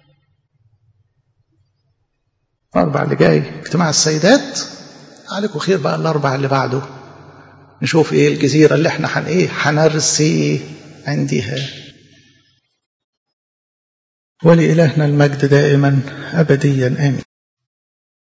Speaker 1: الأربع اللي جاي اجتماع السيدات عليكم خير بقى الأربع اللي بعده نشوف ايه الجزيرة اللي احنا حن ايه هنرسي عندها ولإلهنا المجد دائما أبديا آمين